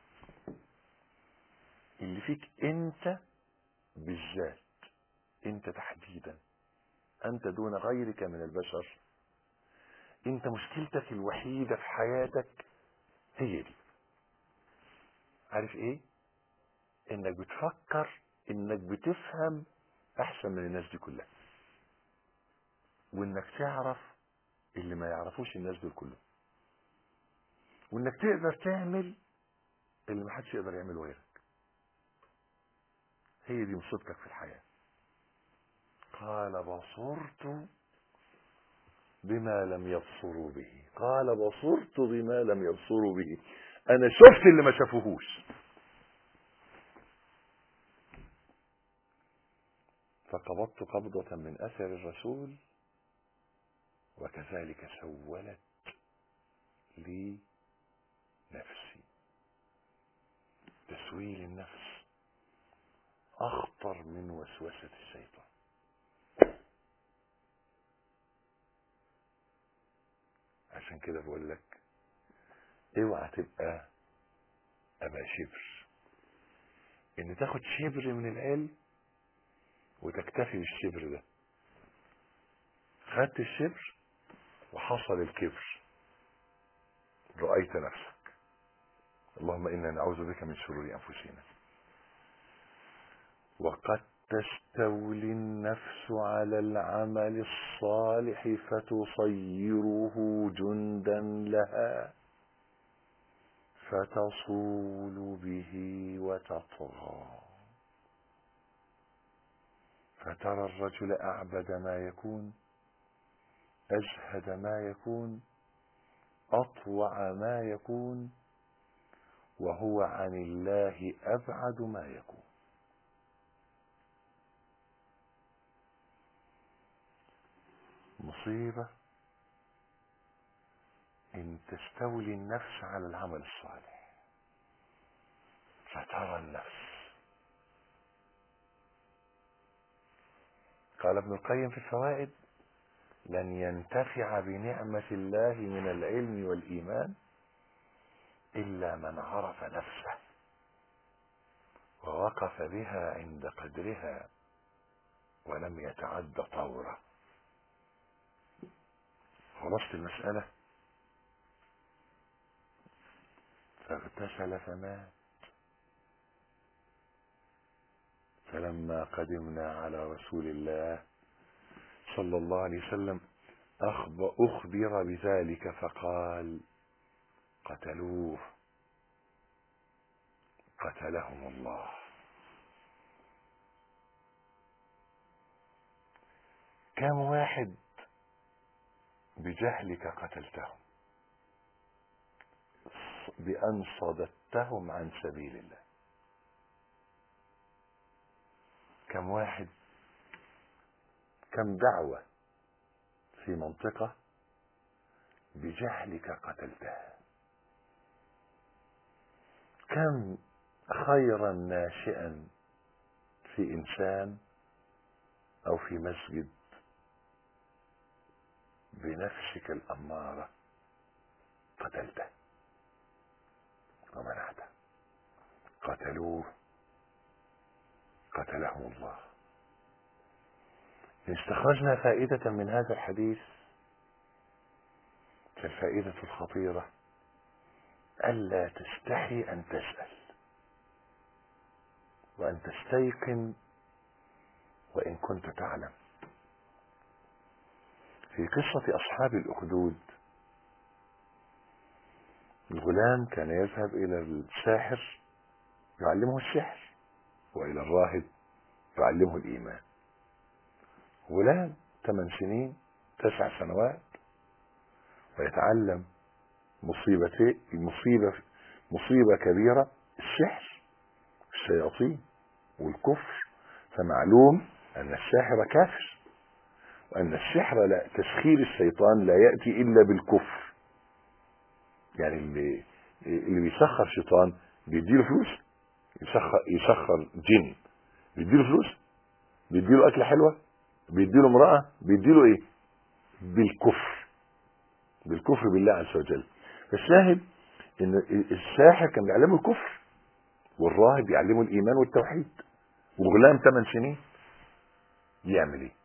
اللي فيك انت بالذات انت تحديدا انت دون غيرك من البشر انت مشكلتك الوحيدة في حياتك هي دي عارف ايه انك بتفكر انك بتفهم احسن من الناس دي كلها وانك تعرف اللي ما يعرفوش الناس دول كلهم وانك تقدر تعمل اللي ما حدش يقدر يعمله غيرك هي دي مصيبتك في الحياة قال بصرت بما لم يبصروا به قال بصرت بما لم يبصروا به انا شفت اللي ما شافوهوش فقبضت قبضة من أثر الرسول وكذلك سولت لي نفسي تسويل النفس أخطر من وسوسة الشيطان عشان كده بقول لك اوعى تبقى أبا شبر إن تاخد شبر من العلم وتكتفي بالشبر ده خدت الشبر وحصل الكبر رأيت نفسك اللهم إنا نعوذ بك من شرور أنفسنا وقد تستولي النفس على العمل الصالح فتصيره جندا لها فتصول به وتطغى فترى الرجل أعبد ما يكون أزهد ما يكون أطوع ما يكون وهو عن الله أبعد ما يكون مصيبة إن تستولي النفس على العمل الصالح فترى النفس قال ابن القيم في الفوائد لن ينتفع بنعمة الله من العلم والإيمان إلا من عرف نفسه ووقف بها عند قدرها ولم يتعد طوره خلصت المسألة فاغتسل فمات فلما قدمنا على رسول الله صلى الله عليه وسلم أخبر بذلك فقال قتلوه قتلهم الله كم واحد بجهلك قتلتهم بأن صددتهم عن سبيل الله كم واحد كم دعوة في منطقة بجهلك قتلتها كم خيرا ناشئا في انسان او في مسجد بنفسك الاماره قتلته ومنعته قتلوه قتلهم الله إن استخرجنا فائدة من هذا الحديث فالفائدة الخطيرة ألا تستحي أن تسأل وأن تستيقن وإن كنت تعلم في قصة أصحاب الأخدود الغلام كان يذهب إلى الساحر يعلمه السحر وإلى الراهب يعلمه الإيمان غلام ثمان سنين تسع سنوات ويتعلم مصيبتين مصيبة مصيبة كبيرة السحر الشياطين والكفر فمعلوم أن الساحر كافر وأن السحر لا تسخير الشيطان لا يأتي إلا بالكفر يعني اللي اللي بيسخر شيطان بيديله فلوس يسخر يسخر جن بيديله فلوس بيديله أكلة حلوة بيديله امرأة بيديله إيه؟ بالكفر بالكفر بالله عز وجل فالشاهد ان الساحر كان بيعلمه الكفر والراهب يعلمه الايمان والتوحيد وغلام 8 سنين يعمل ايه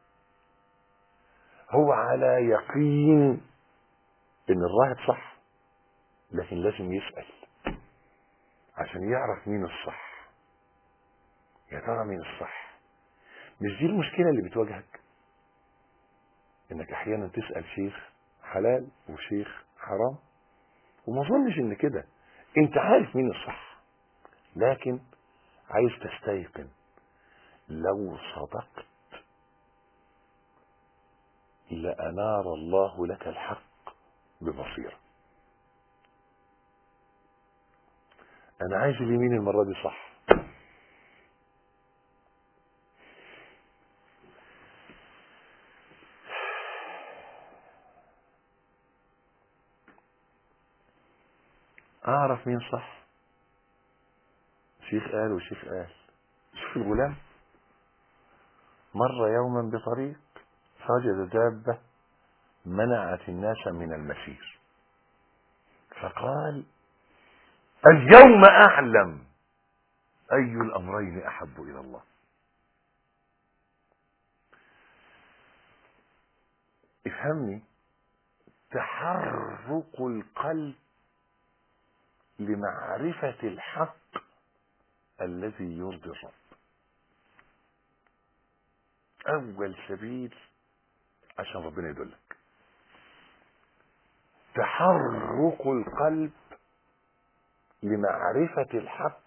هو على يقين ان الراهب صح لكن لازم يسأل عشان يعرف مين الصح يا ترى مين الصح مش دي المشكلة اللي بتواجهك انك احيانا تسأل شيخ حلال وشيخ حرام وما اظنش ان كده انت عارف مين الصح لكن عايز تستيقن لو صدقت لأنار الله لك الحق ببصيرة أنا عايز اليمين المرة دي صح أعرف مين صح شيخ قال وشيخ قال شوف الغلام مر يوما بطريق فوجد دابة منعت الناس من المسير فقال اليوم أعلم أي الأمرين أحب إلى الله افهمني تحرك القلب لمعرفة الحق الذي يرضي الرب أول سبيل عشان ربنا يدلك تحرك القلب لمعرفة الحق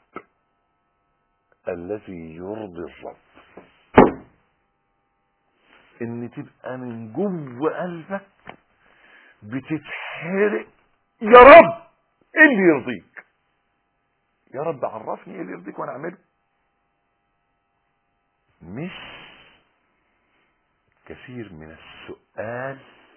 الذي يرضي الرب ان تبقى من جوه قلبك بتتحرق يا رب ايه اللي يرضيك يا رب عرفني ايه اللي يرضيك وانا اعمله مش كثير من السؤال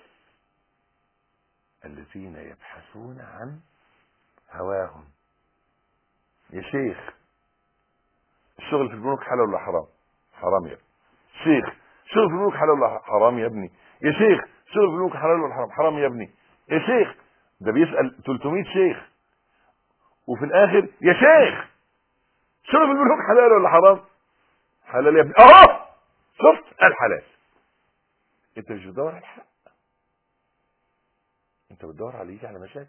الذين يبحثون عن هواهم يا شيخ الشغل في البنوك حلال ولا حرام حرام يا ابني شيخ شغل في البنوك حلال ولا حرام يا ابني يا شيخ شغل في البنوك حلال ولا حرام حرام يا ابني يا شيخ ده بيسأل 300 شيخ وفي الاخر يا شيخ شغل في البنوك حلال ولا حرام حلال يا ابني اهو شفت قال حلال انت مش بتدور على الحق انت بتدور على يجي على مشاكل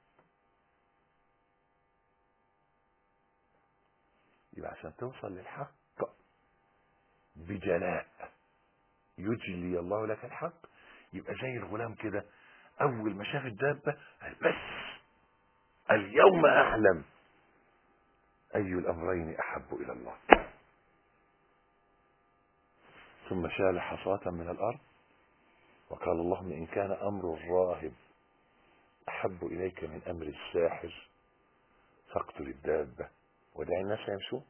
يبقى عشان توصل للحق بجلاء يجلي الله لك الحق يبقى زي الغلام كده اول ما شاف الدابه قال بس اليوم اعلم اي الامرين احب الى الله ثم شال حصاة من الارض وقال اللهم ان كان امر الراهب احب اليك من امر الساحر فاقتل الدابه ودع الناس يمشون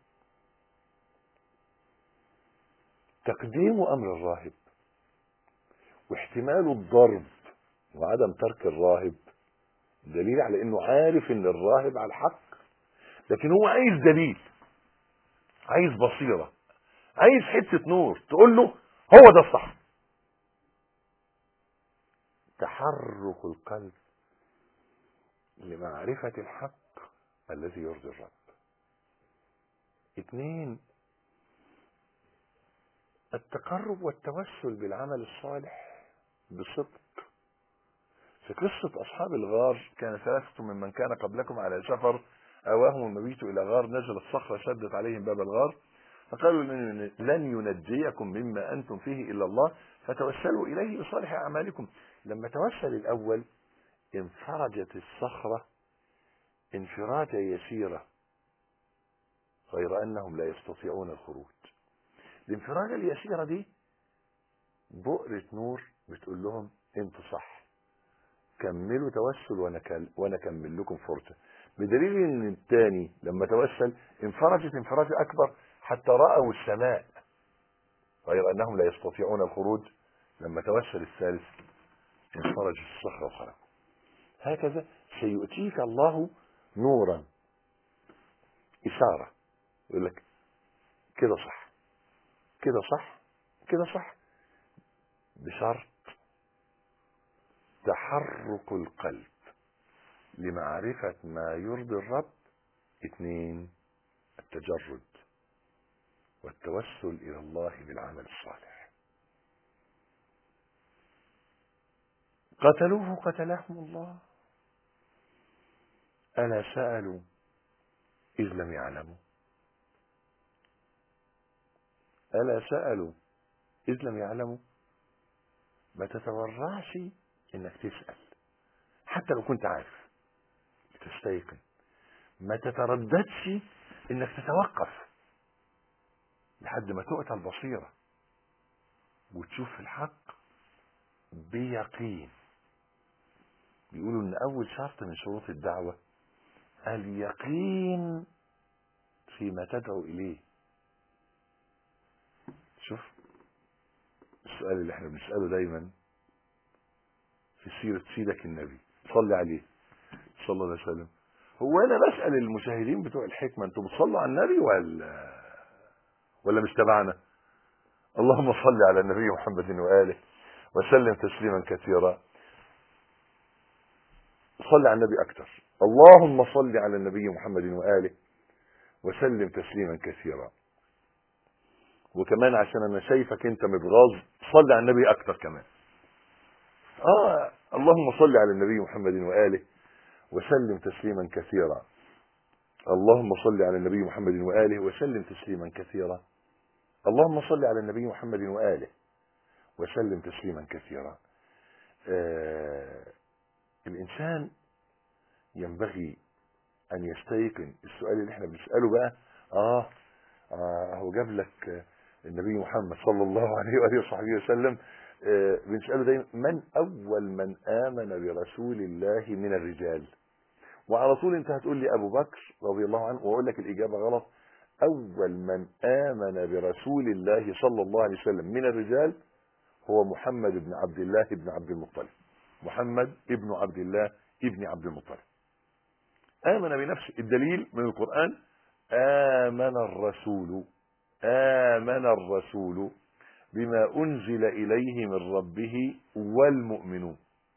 تقديم امر الراهب واحتمال الضرب وعدم ترك الراهب دليل على انه عارف ان الراهب على الحق لكن هو عايز دليل عايز بصيرة عايز حتة نور تقول له هو ده الصح تحرك القلب لمعرفة الحق الذي يرضي الرب اثنين التقرب والتوسل بالعمل الصالح بصدق في قصة أصحاب الغار كان ثلاثة ممن كان قبلكم على سفر أواهم المبيت إلى غار نزلت صخرة شدت عليهم باب الغار فقالوا لن لن ينجيكم مما أنتم فيه إلا الله فتوسلوا إليه بصالح أعمالكم لما توسل الأول انفرجت الصخرة انفراجة يسيرة غير أنهم لا يستطيعون الخروج الانفراجة اليسيرة دي بؤرة نور بتقول لهم انتوا صح كملوا توسل وانا كل... وانا اكمل لكم فرصه بدليل ان الثاني لما توسل انفرجت انفراجه اكبر حتى راوا السماء غير انهم لا يستطيعون الخروج لما توسل الثالث انفرجت الصخره وخرجوا هكذا سيؤتيك الله نورا اشاره يقول لك كده صح كده صح كده صح بشرط تحرك القلب لمعرفة ما يرضي الرب اثنين التجرد والتوسل إلى الله بالعمل الصالح قتلوه قتلهم الله ألا سألوا إذ لم يعلموا ألا سألوا إذ لم يعلموا ما تتورعش انك تسأل حتى لو كنت عارف تستيقن ما تترددش انك تتوقف لحد ما تؤتى البصيرة وتشوف الحق بيقين بيقولوا ان اول شرط من شروط الدعوة اليقين فيما تدعو اليه شوف السؤال اللي احنا بنسأله دايما في سيرة سيدك النبي صلي عليه صلى الله عليه وسلم هو انا بسأل المشاهدين بتوع الحكمة انتوا بتصلوا على النبي ولا ولا مش تبعنا اللهم صل على النبي محمد وآله وسلم تسليما كثيرا صل على النبي اكتر اللهم صل على النبي محمد وآله وسلم تسليما كثيرا وكمان عشان انا شايفك انت مبغاظ صل على النبي اكتر كمان اه اللهم صل على النبي محمد واله وسلم تسليما كثيرا اللهم صل على النبي محمد واله وسلم تسليما كثيرا اللهم صل على النبي محمد واله وسلم تسليما كثيرا آه الانسان ينبغي ان يستيقن السؤال اللي احنا بنساله بقى اه, آه هو جاب لك النبي محمد صلى الله عليه واله وصحبه وسلم آه بنساله دايما من اول من امن برسول الله من الرجال وعلى طول انت هتقول لي ابو بكر رضي الله عنه واقول لك الاجابه غلط اول من امن برسول الله صلى الله عليه وسلم من الرجال هو محمد بن عبد الله بن عبد المطلب محمد ابن عبد الله ابن عبد المطلب امن بنفسه الدليل من القران امن الرسول امن الرسول بما انزل اليه من ربه والمؤمنون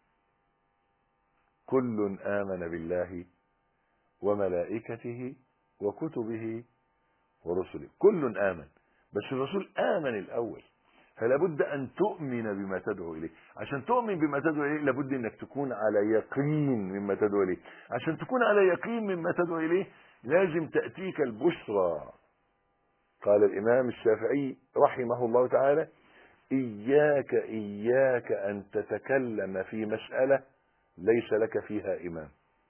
كل امن بالله وملائكته وكتبه ورسله كل امن بس الرسول امن الاول فلا بد ان تؤمن بما تدعو اليه عشان تؤمن بما تدعو اليه لابد انك تكون على يقين مما تدعو اليه عشان تكون على يقين مما تدعو اليه لازم تاتيك البشرى قال الامام الشافعي رحمه الله تعالى اياك اياك ان تتكلم في مساله ليس لك فيها امام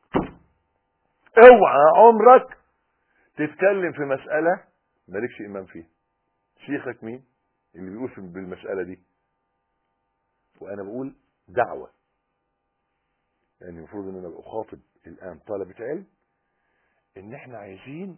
اوعى عمرك تتكلم في مساله مالكش امام فيها شيخك مين اللي بيقول في بالمسألة دي وأنا بقول دعوة يعني المفروض إن أنا أخاطب الآن طلبة علم إن إحنا عايزين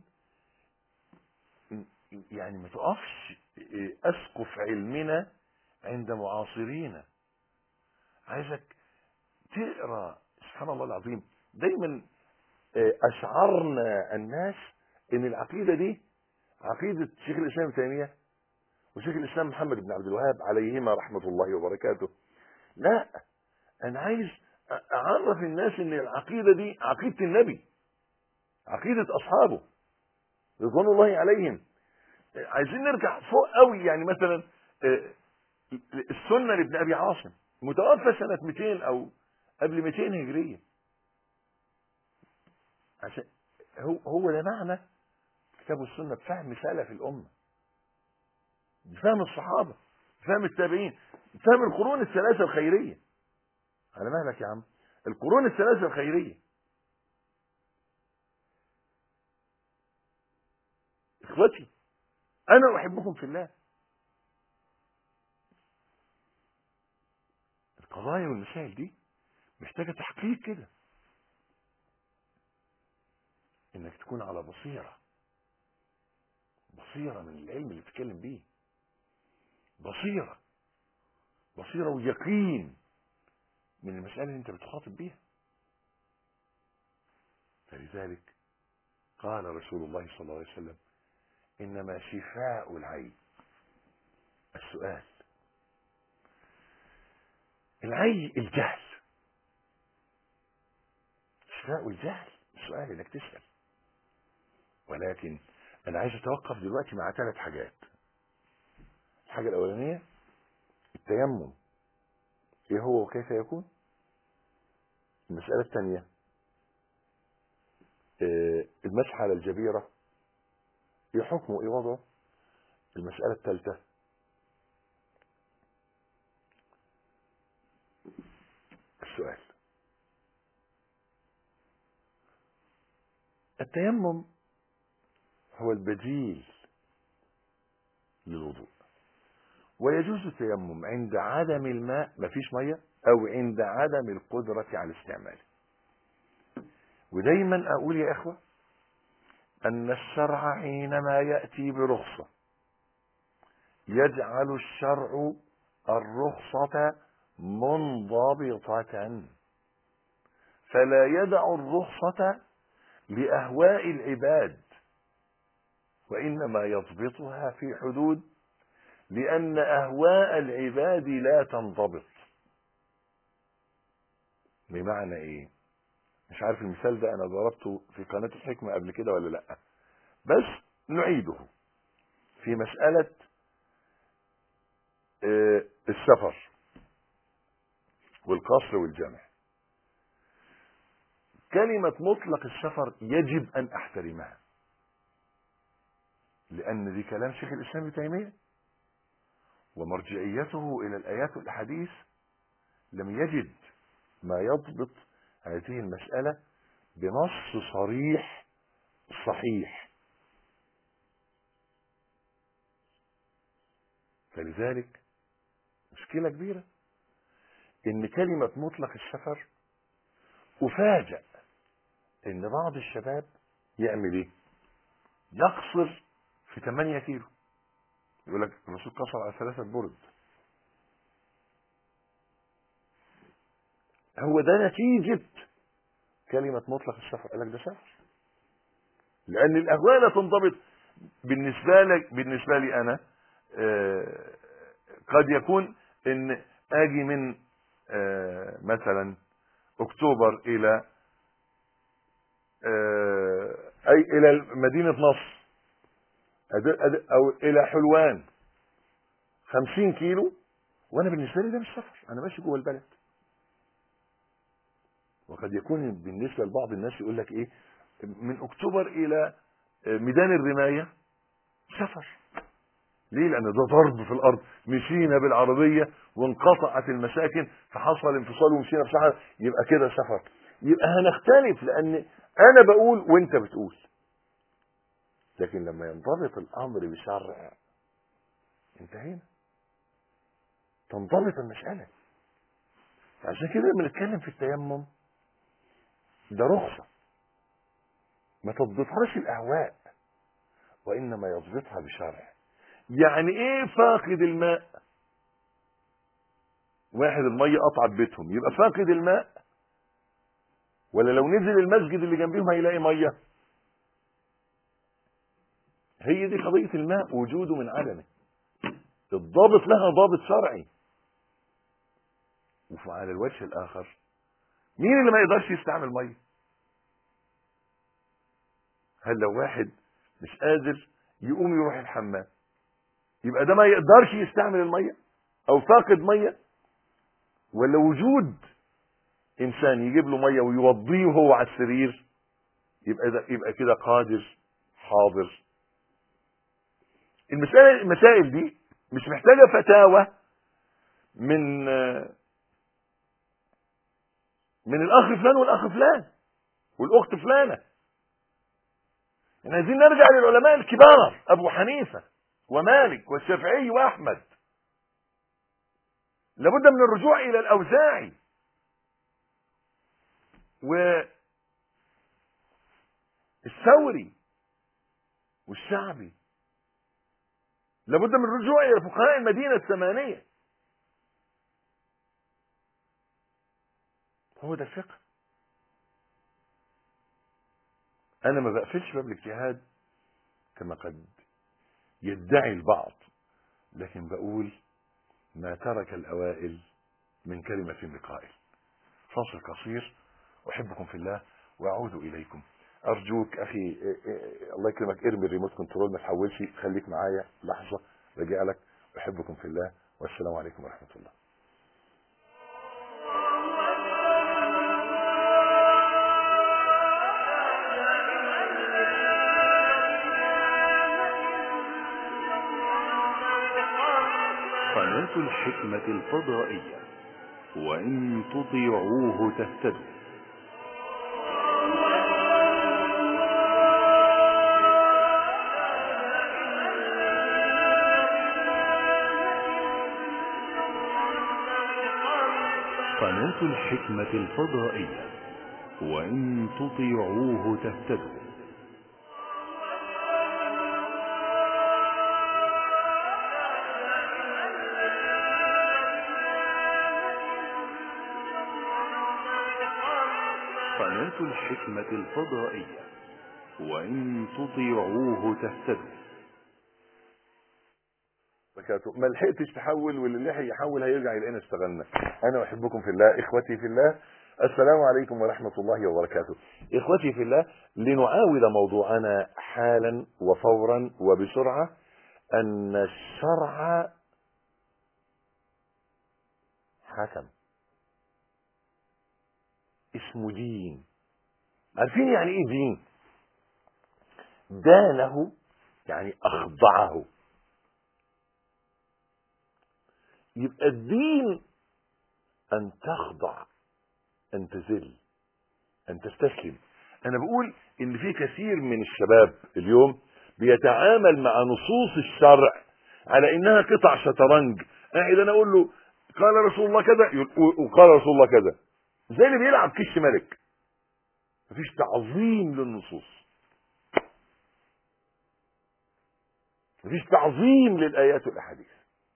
يعني ما تقفش أسقف علمنا عند معاصرينا عايزك تقرا سبحان الله العظيم دايما آه، اشعرنا الناس ان العقيده دي عقيده شيخ الاسلام ابن تيميه وشيخ الاسلام محمد بن عبد الوهاب عليهما رحمه الله وبركاته لا انا عايز أ- اعرف الناس ان العقيده دي عقيده النبي عقيده اصحابه رضوان الله عليهم آه، عايزين نرجع فوق قوي يعني مثلا آه، السنه لابن ابي عاصم متوفى سنه 200 او قبل 200 هجريه عشان هو هو ده معنى كتاب السنه بفهم سلف الامه بفهم الصحابه بفهم التابعين بفهم القرون الثلاثه الخيريه على مهلك يا عم القرون الثلاثه الخيريه اخوتي انا احبكم في الله القضايا والمسائل دي محتاجه تحقيق كده انك تكون على بصيره بصيره من العلم اللي بتتكلم بيه بصيره بصيره ويقين من المساله اللي انت بتخاطب بيها فلذلك قال رسول الله صلى الله عليه وسلم انما شفاء العين السؤال العي الجهل شفاء الجهل السؤال انك تسال ولكن انا عايز اتوقف دلوقتي مع ثلاث حاجات الحاجه الاولانيه التيمم ايه هو وكيف يكون المساله الثانيه آه، المسح على الجبيره ايه حكمه ايه وضعه المساله الثالثه السؤال التيمم هو البديل للوضوء ويجوز التيمم عند عدم الماء مفيش ميه او عند عدم القدره على استعماله ودايما اقول يا اخوه ان الشرع حينما ياتي برخصه يجعل الشرع الرخصه منضبطه فلا يدع الرخصه لاهواء العباد وانما يضبطها في حدود لان اهواء العباد لا تنضبط بمعنى ايه مش عارف المثال ده انا ضربته في قناه الحكمه قبل كده ولا لا بس نعيده في مساله آه، السفر والقصر والجمع كلمة مطلق السفر يجب أن أحترمها لأن دي كلام شيخ الإسلام ابن تيمية ومرجعيته إلى الآيات والأحاديث لم يجد ما يضبط هذه المسألة بنص صريح صحيح فلذلك مشكلة كبيرة إن كلمة مطلق السفر أفاجأ إن بعض الشباب يعمل إيه؟ يقصر في 8 كيلو يقول لك الرسول قصر على ثلاثة برد هو ده نتيجة كلمة مطلق السفر قال لك ده سفر لأن الأهواء لا تنضبط بالنسبة لك بالنسبة لي أنا آه، قد يكون إن أجي من آه، مثلا أكتوبر إلى آه، أي إلى مدينة نصر أد- أد- أو إلى حلوان خمسين كيلو وأنا بالنسبة لي ده مش سفر أنا ماشي جوه البلد وقد يكون بالنسبة لبعض الناس يقول لك إيه من أكتوبر إلى ميدان الرماية سفر ليه لأن ده ضرب في الأرض مشينا بالعربية وانقطعت المساكن فحصل انفصال ومشينا في صحراء يبقى كده سفر يبقى هنختلف لأن أنا بقول وأنت بتقول لكن لما ينضبط الأمر بشرع انتهينا تنضبط المسألة عشان كده لما نتكلم في التيمم ده رخصة ما تضبطهاش الأهواء وإنما يضبطها بشرع يعني إيه فاقد الماء واحد المية قطعت بيتهم يبقى فاقد الماء ولا لو نزل المسجد اللي جنبيهم هيلاقي ميه هي دي قضيه الماء وجوده من عدمه الضابط لها ضابط شرعي وعلى الوجه الاخر مين اللي ما يقدرش يستعمل ميه هل لو واحد مش قادر يقوم يروح الحمام يبقى ده ما يقدرش يستعمل الميه او فاقد ميه ولا وجود انسان يجيب له ميه ويوضيه وهو على السرير يبقى ده يبقى كده قادر حاضر المسائل المسائل دي مش محتاجه فتاوى من من الاخ فلان والاخ فلان والاخت فلانه احنا عايزين نرجع للعلماء الكبار ابو حنيفه ومالك والشافعي واحمد لابد من الرجوع الى الاوزاعي و الثوري والشعبي لابد من الرجوع الى فقهاء المدينه الثمانيه هو ده الفقه انا ما بقفلش باب الاجتهاد كما قد يدعي البعض لكن بقول ما ترك الاوائل من كلمه لقائل فاصل قصير احبكم في الله واعود اليكم ارجوك اخي إيه إيه الله يكرمك ارمي الريموت كنترول ما تحولش خليك معايا لحظه راجع لك احبكم في الله والسلام عليكم ورحمه الله قناة الحكمة الفضائية وإن تطيعوه تهتدوا قناة الحكمة الفضائية وإن تطيعوه تهتدوا قناة الحكمة الفضائية وإن تطيعوه تهتدوا بركاته ما لحقتش تحول واللي لحق يحول هيرجع يلاقينا اشتغلنا انا احبكم في الله اخوتي في الله السلام عليكم ورحمة الله وبركاته اخوتي في الله لنعاود موضوعنا حالا وفورا وبسرعة ان الشرع حكم اسمه دين عارفين يعني ايه دين دانه يعني اخضعه يبقى الدين ان تخضع ان تذل ان تستسلم انا بقول ان في كثير من الشباب اليوم بيتعامل مع نصوص الشرع على انها قطع شطرنج قاعد انا اقول له قال رسول الله كذا يقول- وقال رسول الله كذا زي اللي بيلعب كش ملك مفيش تعظيم للنصوص مفيش تعظيم للايات والاحاديث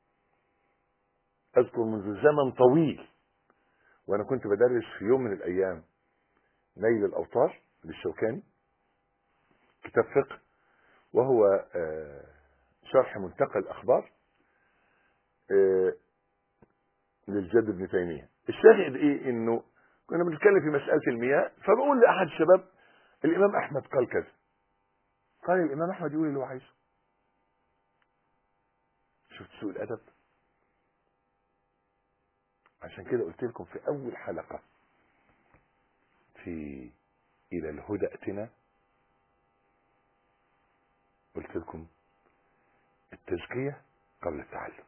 اذكر منذ زمن طويل وانا كنت بدرس في يوم من الايام نيل الاوطار للشوكاني كتاب فقه وهو آه، شرح منتقى الاخبار آه، للجد ابن تيميه الشاهد ايه انه كنا بنتكلم في مساله المياه فبقول لاحد الشباب الامام احمد قال كذا قال الامام احمد يقول اللي هو عايزه شفت سوء الادب عشان كده قلت لكم في اول حلقه في الى الهدى ائتنا قلت لكم التزكيه قبل التعلم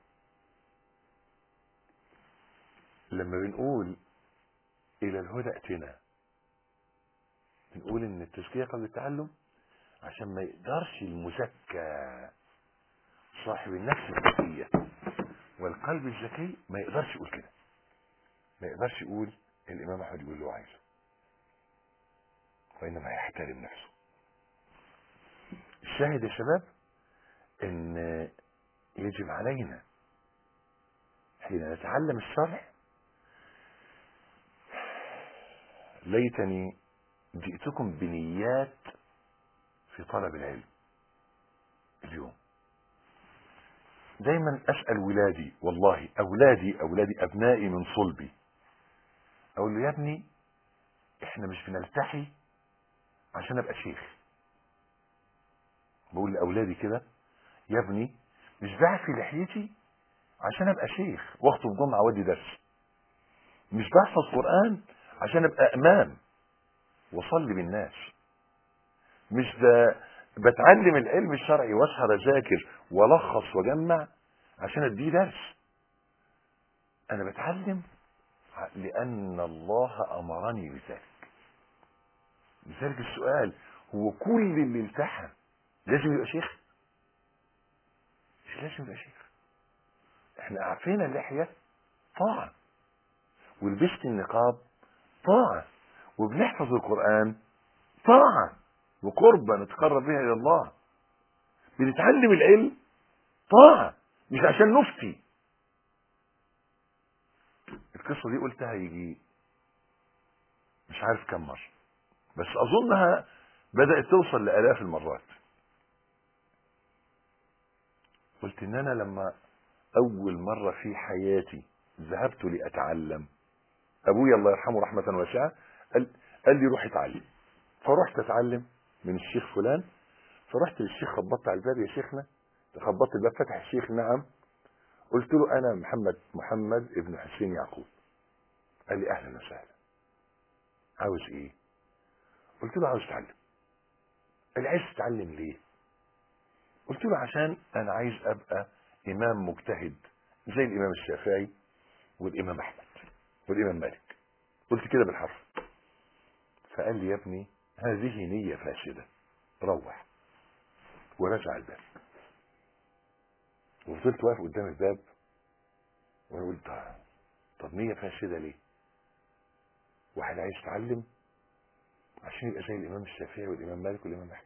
لما بنقول الى الهدى ائتنا بنقول ان التزكيه قبل التعلم عشان ما يقدرش المزكى صاحب النفس الزكيه والقلب الذكي ما يقدرش يقول كده ما يقدرش يقول الامام احمد يقول اللي هو عايزه وانما يحترم نفسه الشاهد يا شباب ان يجب علينا حين نتعلم الشرع ليتني جئتكم بنيات في طلب العلم اليوم دايما اسال ولادي والله اولادي اولادي ابنائي من صلبي اقول له يا ابني احنا مش بنلتحي عشان ابقى شيخ بقول لاولادي كده يا ابني مش بعفي لحيتي عشان ابقى شيخ واخطب جمعه وادي درس مش بحفظ قران عشان ابقى امام واصلي بالناس مش ب... بتعلم العلم الشرعي واسهر اذاكر والخص واجمع عشان اديه درس انا بتعلم لان الله امرني بذلك لذلك السؤال هو كل اللي التحم لازم يبقى شيخ مش لازم يبقى شيخ احنا عارفين اللحية طاعة ولبست النقاب طاعة وبنحفظ القرآن طاعة وقربة نتقرب بها إلى الله بنتعلم العلم طاعة مش عشان نفتي القصة دي قلتها يجي مش عارف كم مرة بس أظنها بدأت توصل لآلاف المرات قلت إن أنا لما أول مرة في حياتي ذهبت لأتعلم أبويا الله يرحمه رحمة واسعة قال, قال لي روح اتعلم فرحت أتعلم من الشيخ فلان فرحت للشيخ خبطت على الباب يا شيخنا خبطت الباب فتح الشيخ نعم قلت له أنا محمد محمد ابن حسين يعقوب قال لي أهلا وسهلا عاوز إيه قلت له عاوز أتعلم قال لي عايز تتعلم ليه قلت له عشان أنا عايز أبقى إمام مجتهد زي الإمام الشافعي والإمام أحمد والإمام مالك قلت كده بالحرف فقال لي يا ابني هذه نية فاسدة روح ورجع الباب وفضلت واقف قدام الباب وانا قلت طب نية فاسدة ليه؟ واحد عايز يتعلم عشان يبقى زي الإمام الشافعي والإمام مالك والإمام أحمد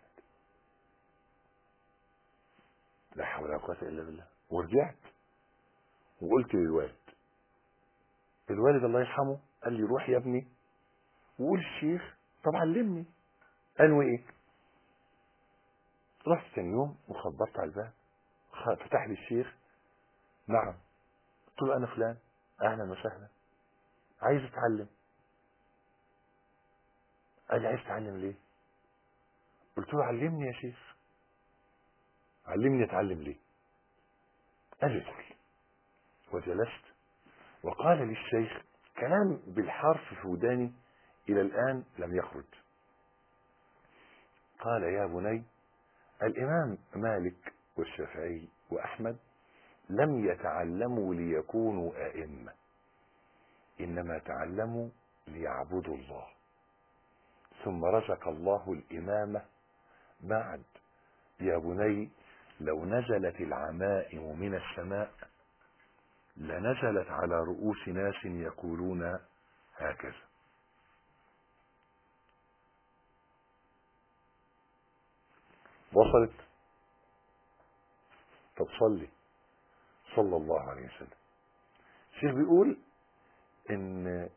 لا حول ولا قوة إلا بالله ورجعت وقلت للوالد الوالد الله يرحمه قال لي روح يا ابني وقول الشيخ طب علمني انوي ايه رحت ثاني يوم وخبرت على الباب فتح لي الشيخ نعم قلت له انا فلان اهلا وسهلا عايز اتعلم قال لي عايز تتعلم ليه قلت له علمني يا شيخ علمني اتعلم ليه قال لي ادخل وجلست وقال لي الشيخ كلام بالحرف في وداني الى الان لم يخرج قال يا بني الامام مالك والشافعي واحمد لم يتعلموا ليكونوا ائمه انما تعلموا ليعبدوا الله ثم رزق الله الامامه بعد يا بني لو نزلت العمائم من السماء لنزلت على رؤوس ناس يقولون هكذا وصلت طب صلي صلى الله عليه وسلم الشيخ بيقول ان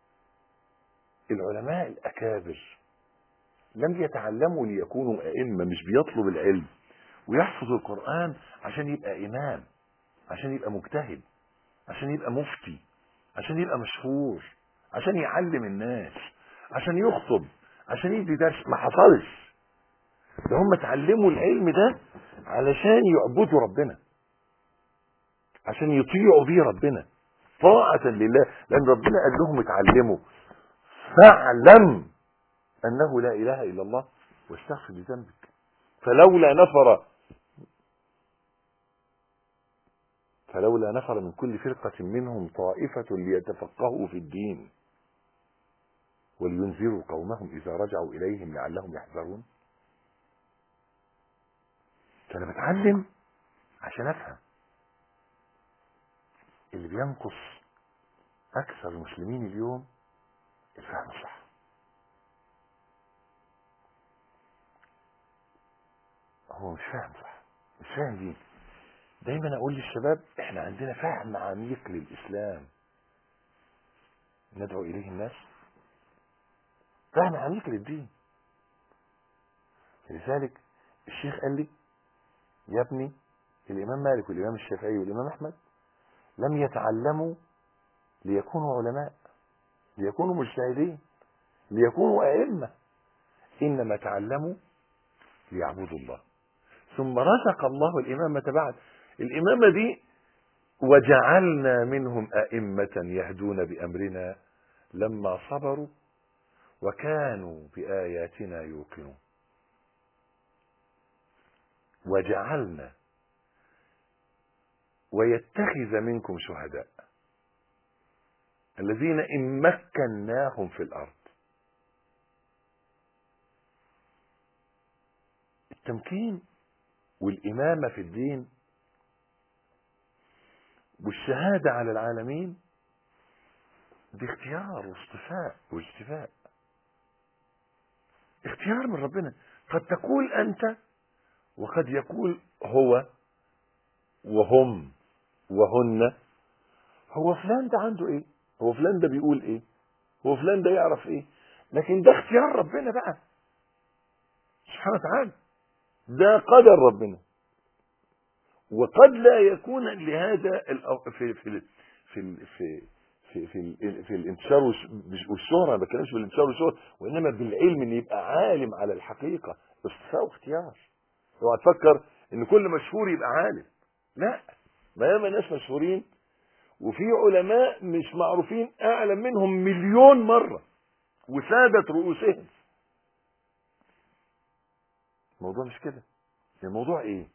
العلماء الاكابر لم يتعلموا ليكونوا ائمه مش بيطلب العلم ويحفظ القران عشان يبقى امام عشان يبقى مجتهد عشان يبقى مفتي عشان يبقى مشهور عشان يعلم الناس عشان يخطب عشان يدي درس ما حصلش ده هم اتعلموا العلم ده علشان يعبدوا ربنا عشان يطيعوا بيه ربنا طاعة لله لأن ربنا قال لهم اتعلموا فاعلم أنه لا إله إلا الله واستغفر لذنبك فلولا نفر فلولا نفر من كل فرقة منهم طائفة ليتفقهوا في الدين ولينذروا قومهم إذا رجعوا إليهم لعلهم يحذرون فأنا بتعلم عشان أفهم اللي بينقص أكثر المسلمين اليوم الفهم الصح هو مش فاهم صح مش فاهم دين دايما اقول للشباب احنا عندنا فهم عميق للاسلام ندعو اليه الناس فهم عميق للدين لذلك الشيخ قال لي يا ابني الإمام مالك والإمام الشافعي والإمام أحمد لم يتعلموا ليكونوا علماء ليكونوا مجتهدين ليكونوا أئمة إنما تعلموا ليعبدوا الله ثم رزق الله الإمامة بعد الإمامة دي وجعلنا منهم أئمة يهدون بأمرنا لما صبروا وكانوا بآياتنا يوقنون وجعلنا ويتخذ منكم شهداء الذين إن مكناهم في الأرض التمكين والإمامة في الدين والشهادة على العالمين دي اختيار واصطفاء واجتفاء اختيار من ربنا قد تقول أنت وقد يقول هو وهم وهن هو فلان ده عنده ايه هو فلان ده بيقول ايه هو فلان ده يعرف ايه لكن ده اختيار ربنا بقى سبحانه وتعالى ده قدر ربنا وقد لا يكون لهذا الأ- في في في في في في, في, في الانتشار والش- والشهرة ما بتكلمش بالانتشار والشهرة وانما بالعلم ان يبقى عالم على الحقيقة اصطفاء واختيار اوعى تفكر ان كل مشهور يبقى عالم لا ما ياما ناس مشهورين وفي علماء مش معروفين اعلم منهم مليون مرة وسادة رؤوسهم الموضوع مش كده الموضوع ايه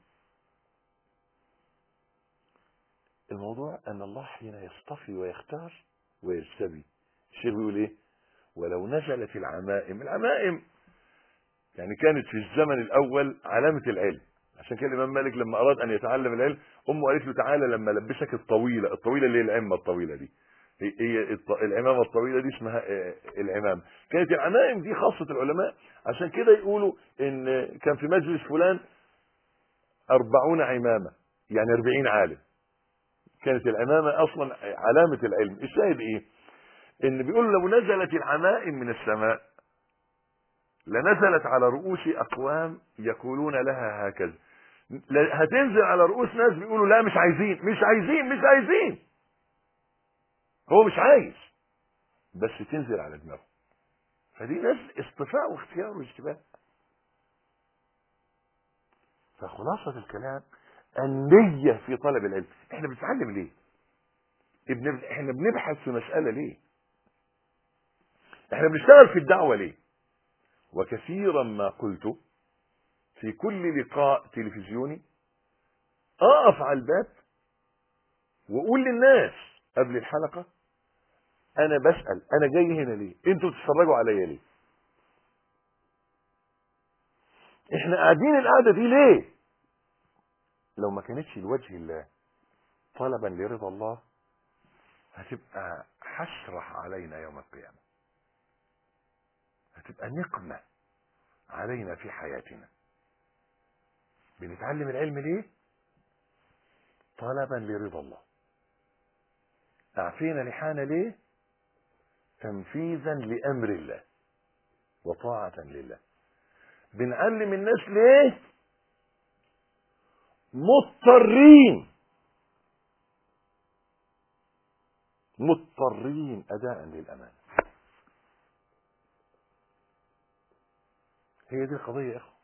الموضوع ان الله حين يصطفي ويختار ويجتبي الشيخ بيقول ايه ولو نزلت العمائم العمائم يعني كانت في الزمن الاول علامة العلم عشان كده الامام مالك لما اراد ان يتعلم العلم امه قالت له تعالى لما البسك الطويله الطويله اللي هي العمه الطويله دي هي هي الط- العمامه الطويله دي اسمها آه، العمام كانت العمائم دي خاصه العلماء عشان كده يقولوا ان كان في مجلس فلان أربعون عمامه يعني أربعين عالم كانت العمامه اصلا علامه العلم الشاهد ايه ان بيقول لو نزلت العمائم من السماء لنزلت على رؤوس اقوام يقولون لها هكذا لا- هتنزل على رؤوس ناس بيقولوا لا مش عايزين مش عايزين مش عايزين هو مش عايز بس تنزل على دماغه فدي ناس اصطفاء واختيار واجتباء فخلاصة الكلام النية في طلب العلم احنا بنتعلم ليه ابن احنا بنبحث في مسألة ليه احنا بنشتغل في الدعوة ليه وكثيرا ما قلت في كل لقاء تلفزيوني اقف على الباب واقول للناس قبل الحلقة انا بسأل انا جاي هنا ليه انتوا بتتفرجوا عليا ليه احنا قاعدين القعدة دي ليه لو ما كانتش لوجه الله طلبا لرضا الله هتبقى حسرة علينا يوم القيامة هتبقى نقمة علينا في حياتنا بنتعلم العلم ليه طلبا لرضا الله أعفينا لحانا ليه تنفيذا لأمر الله وطاعة لله بنعلم الناس ليه مضطرين مضطرين أداء للأمانة هي دي القضية يا إخوة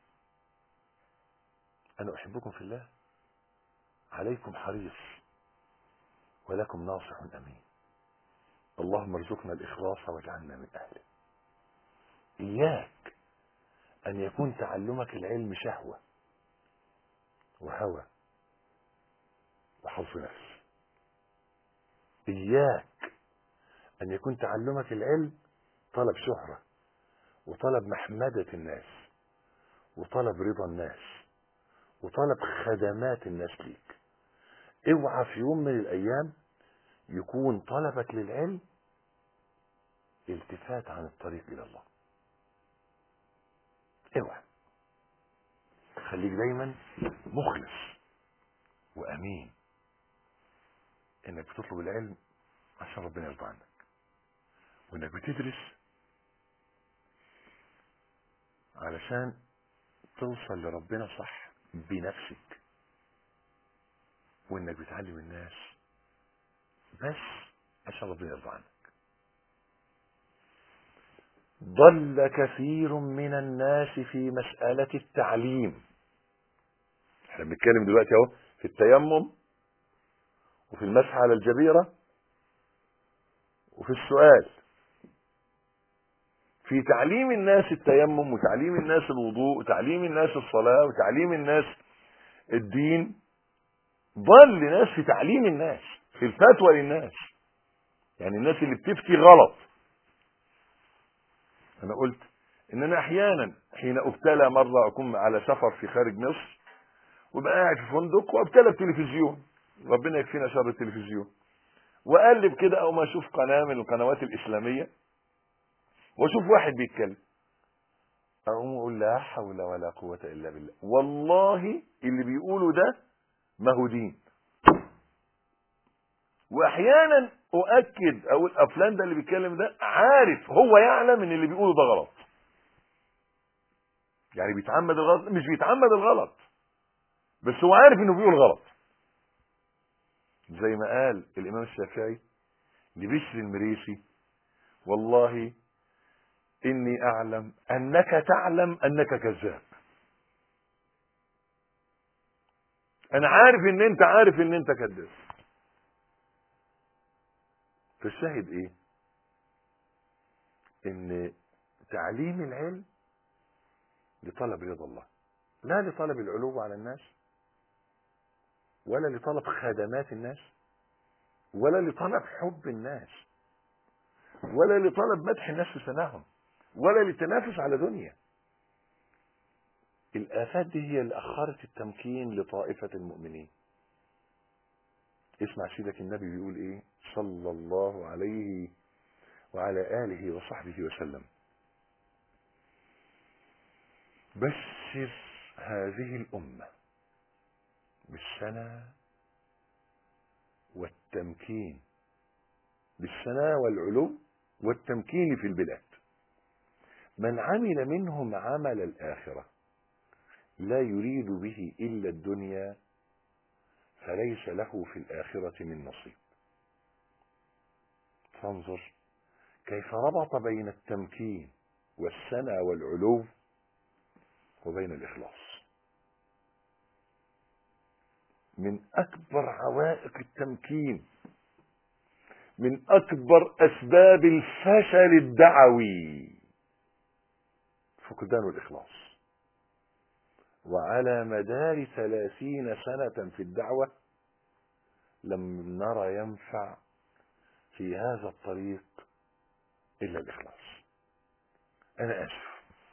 أنا أحبكم في الله عليكم حريص ولكم ناصح أمين اللهم ارزقنا الإخلاص واجعلنا من أهله إياك أن يكون تعلمك العلم شهوة وهوى وحظ نفس إياك أن يكون تعلمك العلم طلب شهرة وطلب محمدة الناس وطلب رضا الناس وطلب خدمات الناس ليك اوعى في يوم من الأيام يكون طلبك للعلم التفات عن الطريق إلى الله اوعى خليك دايما مخلص وامين انك بتطلب العلم عشان ربنا يرضى عنك وانك بتدرس علشان توصل لربنا صح بنفسك وانك بتعلم الناس بس عشان ربنا يرضى عنك ضل كثير من الناس في مسألة التعليم احنا بنتكلم دلوقتي اهو في التيمم وفي المسح على الجبيرة وفي السؤال في تعليم الناس التيمم وتعليم الناس الوضوء وتعليم الناس الصلاة وتعليم الناس الدين ضل ناس في تعليم الناس في الفتوى للناس يعني الناس اللي بتفتي غلط انا قلت ان انا احيانا حين ابتلى مرة اكون على سفر في خارج مصر وابقى قاعد في فندق وابتلى بتلفزيون ربنا يكفينا شر التلفزيون واقلب كده او ما اشوف قناه من القنوات الاسلاميه واشوف واحد بيتكلم اقوم اقول لا حول ولا قوه الا بالله والله اللي بيقوله ده ما هو دين واحيانا اؤكد اقول افلان ده اللي بيتكلم ده عارف هو يعلم ان اللي بيقوله ده غلط يعني بيتعمد الغلط مش بيتعمد الغلط بس هو عارف انه بيقول غلط زي ما قال الامام الشافعي لبشر المريسي والله اني اعلم انك تعلم انك كذاب انا عارف ان انت عارف ان انت كذاب فالشاهد ايه ان تعليم العلم لطلب رضا الله لا لطلب العلو على الناس ولا لطلب خدمات الناس ولا لطلب حب الناس ولا لطلب مدح الناس في سناهم ولا للتنافس على دنيا الآفات دي هي اللي أخرت التمكين لطائفة المؤمنين اسمع سيدك النبي بيقول ايه صلى الله عليه وعلى آله وصحبه وسلم بشر هذه الأمة بالسنة والتمكين بالسنة والعلو والتمكين في البلاد من عمل منهم عمل الآخرة لا يريد به إلا الدنيا فليس له في الآخرة من نصيب فانظر كيف ربط بين التمكين والسنة والعلو وبين الإخلاص من أكبر عوائق التمكين من أكبر أسباب الفشل الدعوي فقدان الإخلاص وعلى مدار ثلاثين سنة في الدعوة لم نرى ينفع في هذا الطريق إلا الإخلاص أنا آسف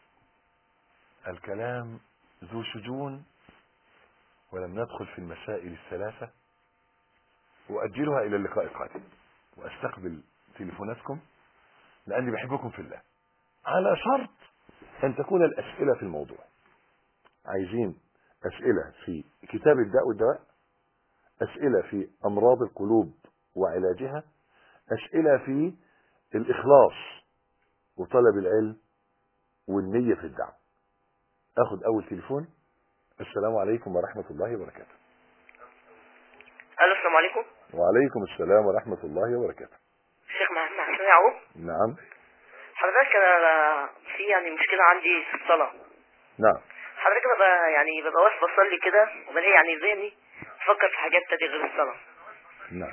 الكلام ذو شجون ولم ندخل في المسائل الثلاثة وأجلها إلى اللقاء القادم وأستقبل تليفوناتكم لأني بحبكم في الله على شرط أن تكون الأسئلة في الموضوع عايزين أسئلة في كتاب الداء والدواء أسئلة في أمراض القلوب وعلاجها أسئلة في الإخلاص وطلب العلم والنية في الدعوة أخذ أول تليفون السلام عليكم ورحمة الله وبركاته الو السلام عليكم وعليكم السلام ورحمة الله وبركاته الشيخ محمد حسين يعقوب نعم حضرتك انا في يعني مشكله عندي في الصلاه نعم حضرتك ببقى يعني ببقى واقف بصلي كده وبلاقي يعني ذهني بفكر في حاجات تانية غير الصلاه نعم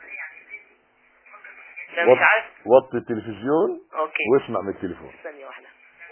فمش وط- عارف وطي التلفزيون اوكي واسمع من التليفون ثانيه واحده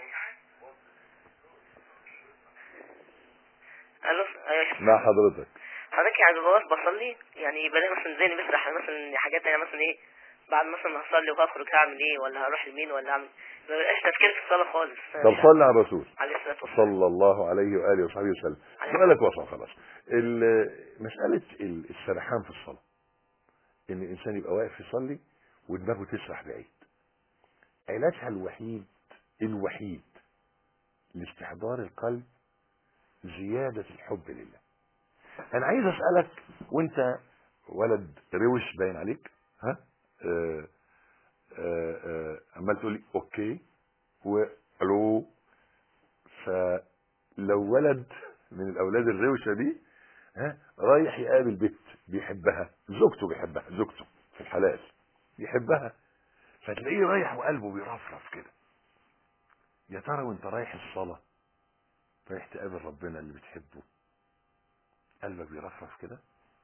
الو ايوه يا شيخ. مع حضرتك حضرتك يعني ببقى واقف بصلي يعني بلاقي مثلا ذهني بيسرح مثلا حاجات تانية مثلا ايه بعد مثلا ما هصلي وهخرج هعمل ايه ولا هروح لمين ولا اعمل ما بيبقاش تفكير في الصلاه خالص طب صلي على الرسول عليه الصلاه والسلام صلى الله عليه وآله وصحبه وسلم سؤالك وصل خلاص ال- مسألة ال- السرحان في الصلاة إن الإنسان يبقى واقف يصلي ودماغه تسرح بعيد علاجها الوحيد الوحيد لاستحضار القلب زيادة الحب لله أنا عايز أسألك وأنت ولد روش باين عليك ها آه آه آه عمال تقول لي أوكي والو فلو ولد من الاولاد الروشه دي ها رايح يقابل بنت بيحبها زوجته بيحبها زوجته في الحلال بيحبها فتلاقيه رايح وقلبه بيرفرف كده يا ترى وانت رايح الصلاه رايح تقابل ربنا اللي بتحبه قلبك بيرفرف كده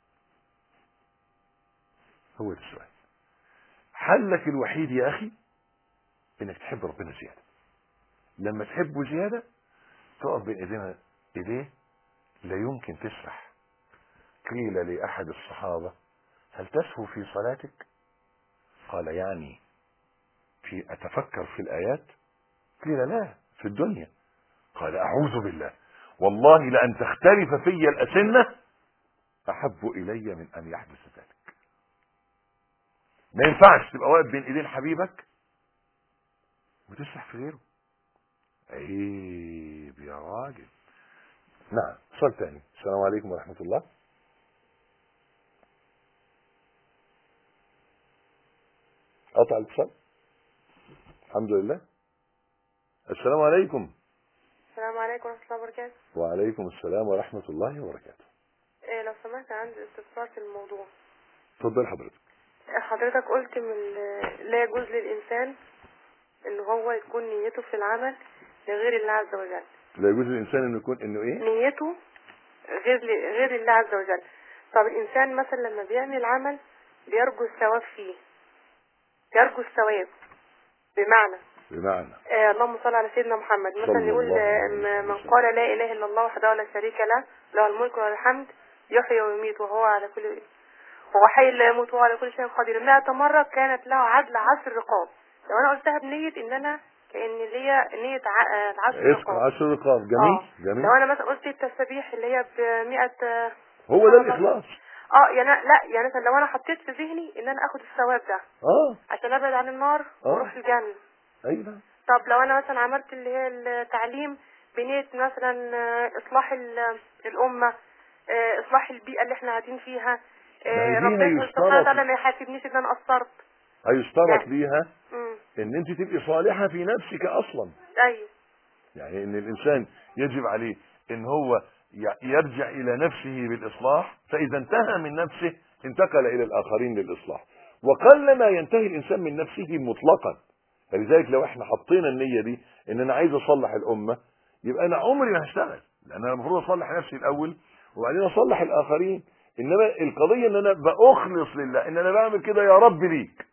هو ده السؤال حلك الوحيد يا اخي انك تحب ربنا زياده لما تحبه زياده تقف بين ايدينا ايديه لا يمكن تسرح قيل لاحد الصحابه هل تسهو في صلاتك قال يعني في اتفكر في الايات قيل لا في الدنيا قال اعوذ بالله والله لان تختلف في الاسنه احب الي من ان يحدث ذلك ما ينفعش تبقى واقف بين ايدين حبيبك وتسرح في غيره عيب يا راجل نعم سؤال تاني السلام عليكم ورحمة الله قطع الاتصال الحمد لله السلام عليكم السلام عليكم ورحمة الله وبركاته وعليكم السلام ورحمة الله وبركاته إيه لو سمحت عندي استفسار في الموضوع اتفضل حضرتك حضرتك قلت من ال- لا يجوز للإنسان إن هو يكون نيته في العمل لغير الله عز وجل لا يجوز للإنسان إنه يكون إنه إيه نيته غير ل- غير الله عز وجل طب الإنسان مثلا لما بيعمل عمل بيرجو الثواب فيه يرجو الثواب بمعنى بمعنى آه اللهم صل على سيدنا محمد صلى مثلا يقول الله آه، عليه م- من وسلم. قال لا اله الا الله وحده لا شريك له له الملك وله الحمد يحيي ويميت وهو على كل هو حي لا يموت وهو على كل شيء قدير 100 مرة كانت له عدل عشر رقاب لو انا قلتها بنية ان انا كأن ليا نية ع- آه، عشر عشق رقاب عشر رقاب جميل آه. جميل لو انا مثلا قلت التسابيح اللي هي ب 100 هو ده الإخلاص اه يعني أنا- لا يعني مثلا لو انا حطيت في ذهني ان انا اخد الثواب ده اه عشان ابعد عن النار آه. واروح الجنة أيوه طب لو انا مثلا عملت اللي هي التعليم بنية مثلا آه، اصلاح ال- الامة آه، اصلاح البيئة اللي احنا قاعدين فيها ما هي آه، دي ربنا هيشترط. سبحانه وتعالى ما يحاسبنيش ان انا قصرت هيشترط يعني. بيها امم إن أنت تبقي صالحة في نفسك أصلا ايوه يعني ان الانسان يجب عليه ان هو ي- يرجع الى نفسه بالاصلاح فاذا انتهى من نفسه انتقل الى الاخرين للاصلاح وقل ما ينتهي الانسان من نفسه مطلقا فلذلك لو احنا حطينا النيه دي ان انا عايز اصلح الامه يبقى انا عمري ما هشتغل لان انا المفروض اصلح نفسي الاول وبعدين اصلح الاخرين انما القضيه ان انا باخلص لله ان انا بعمل كده يا رب ليك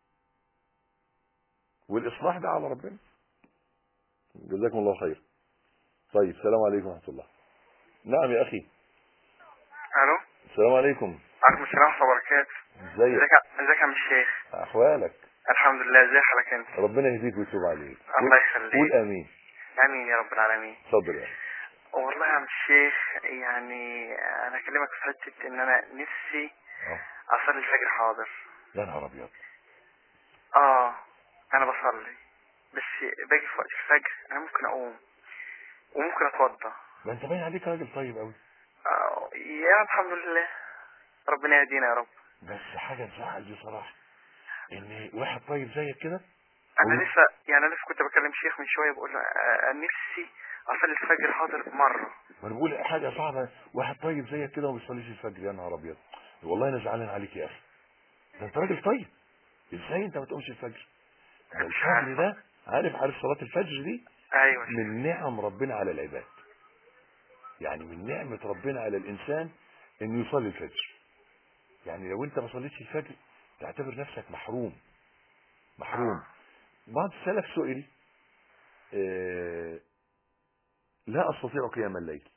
والاصلاح ده على ربنا جزاكم الله خير طيب السلام عليكم ورحمه الله نعم يا اخي الو السلام عليكم عليكم السلام ورحمه الله وبركاته ازيك ازيك يا- ازيك يا عم الشيخ احوالك الحمد لله ازي حالك انت ربنا يهديك ويتوب عليك الله يخليك. قول امين امين يا رب العالمين اتفضل يا اخي والله يا عم الشيخ يعني انا اكلمك في حته ان انا نفسي اه اصلي الفجر حاضر يا نهار ابيض اه انا بصلي بس باجي في وقت الفجر انا ممكن اقوم وممكن اتوضى ده انت باين عليك راجل طيب قوي آه يا الحمد لله ربنا يهدينا يا رب بس حاجه تزعل دي صراحه ان واحد طيب زيك كده انا قول. لسه يعني انا لسه كنت بكلم شيخ من شويه بقول له آه، نفسي اصلي الفجر حاضر مره ما انا بقول حاجه صعبه واحد طيب زيك كده وما بيصليش الفجر يا نهار ابيض والله انا زعلان عليك يا اخي ده انت راجل طيب ازاي انت ما تقومش الفجر ده الفجر ده عارف عارف صلاه الفجر دي ايوه من نعم ربنا على العباد يعني من نعمة ربنا على الإنسان إنه يصلي الفجر يعني لو أنت ما صليتش الفجر تعتبر نفسك محروم محروم بعض السلف سئل آه، لا أستطيع قيام الليل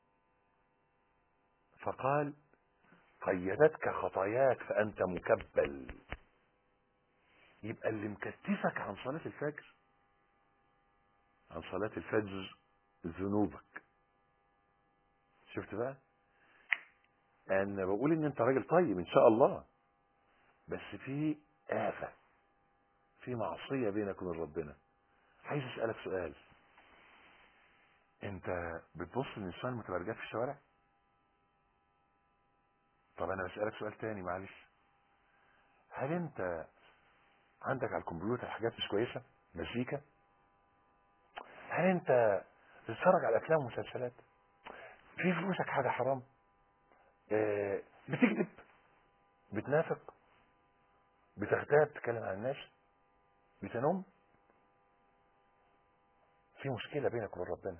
فقال قيدتك خطاياك فأنت مكبل يبقى اللي مكتفك عن صلاة الفجر عن صلاة الفجر ذنوبك شفت بقى انا بقول ان انت راجل طيب ان شاء الله بس في آفة في معصية بينك وبين ربنا عايز اسألك سؤال انت بتبص للنسوان المتبرجات في الشوارع طب انا بسألك سؤال تاني معلش هل انت عندك على الكمبيوتر حاجات مش كويسة مزيكا هل انت تتفرج على افلام ومسلسلات في فلوسك حاجه حرام آه، بتكذب بتنافق بتغتاب تتكلم عن الناس بتنم في مشكله بينك وبين ربنا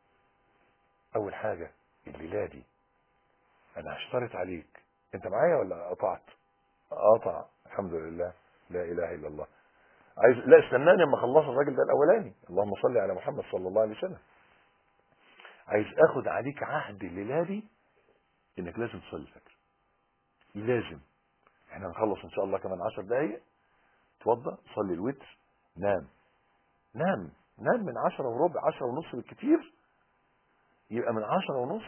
اول حاجه الليله دي انا هشترط عليك انت معايا ولا قطعت قطع الحمد لله لا اله الا الله عايز لا استناني اما اخلص الراجل ده الاولاني اللهم صل على محمد صلى الله عليه وسلم عايز اخد عليك عهد الليله دي انك لازم تصلي الفجر لازم احنا هنخلص ان شاء الله كمان عشر دقايق اتوضى صلي الوتر نام نام نام من عشرة وربع عشرة ونص بالكتير يبقى من عشرة ونص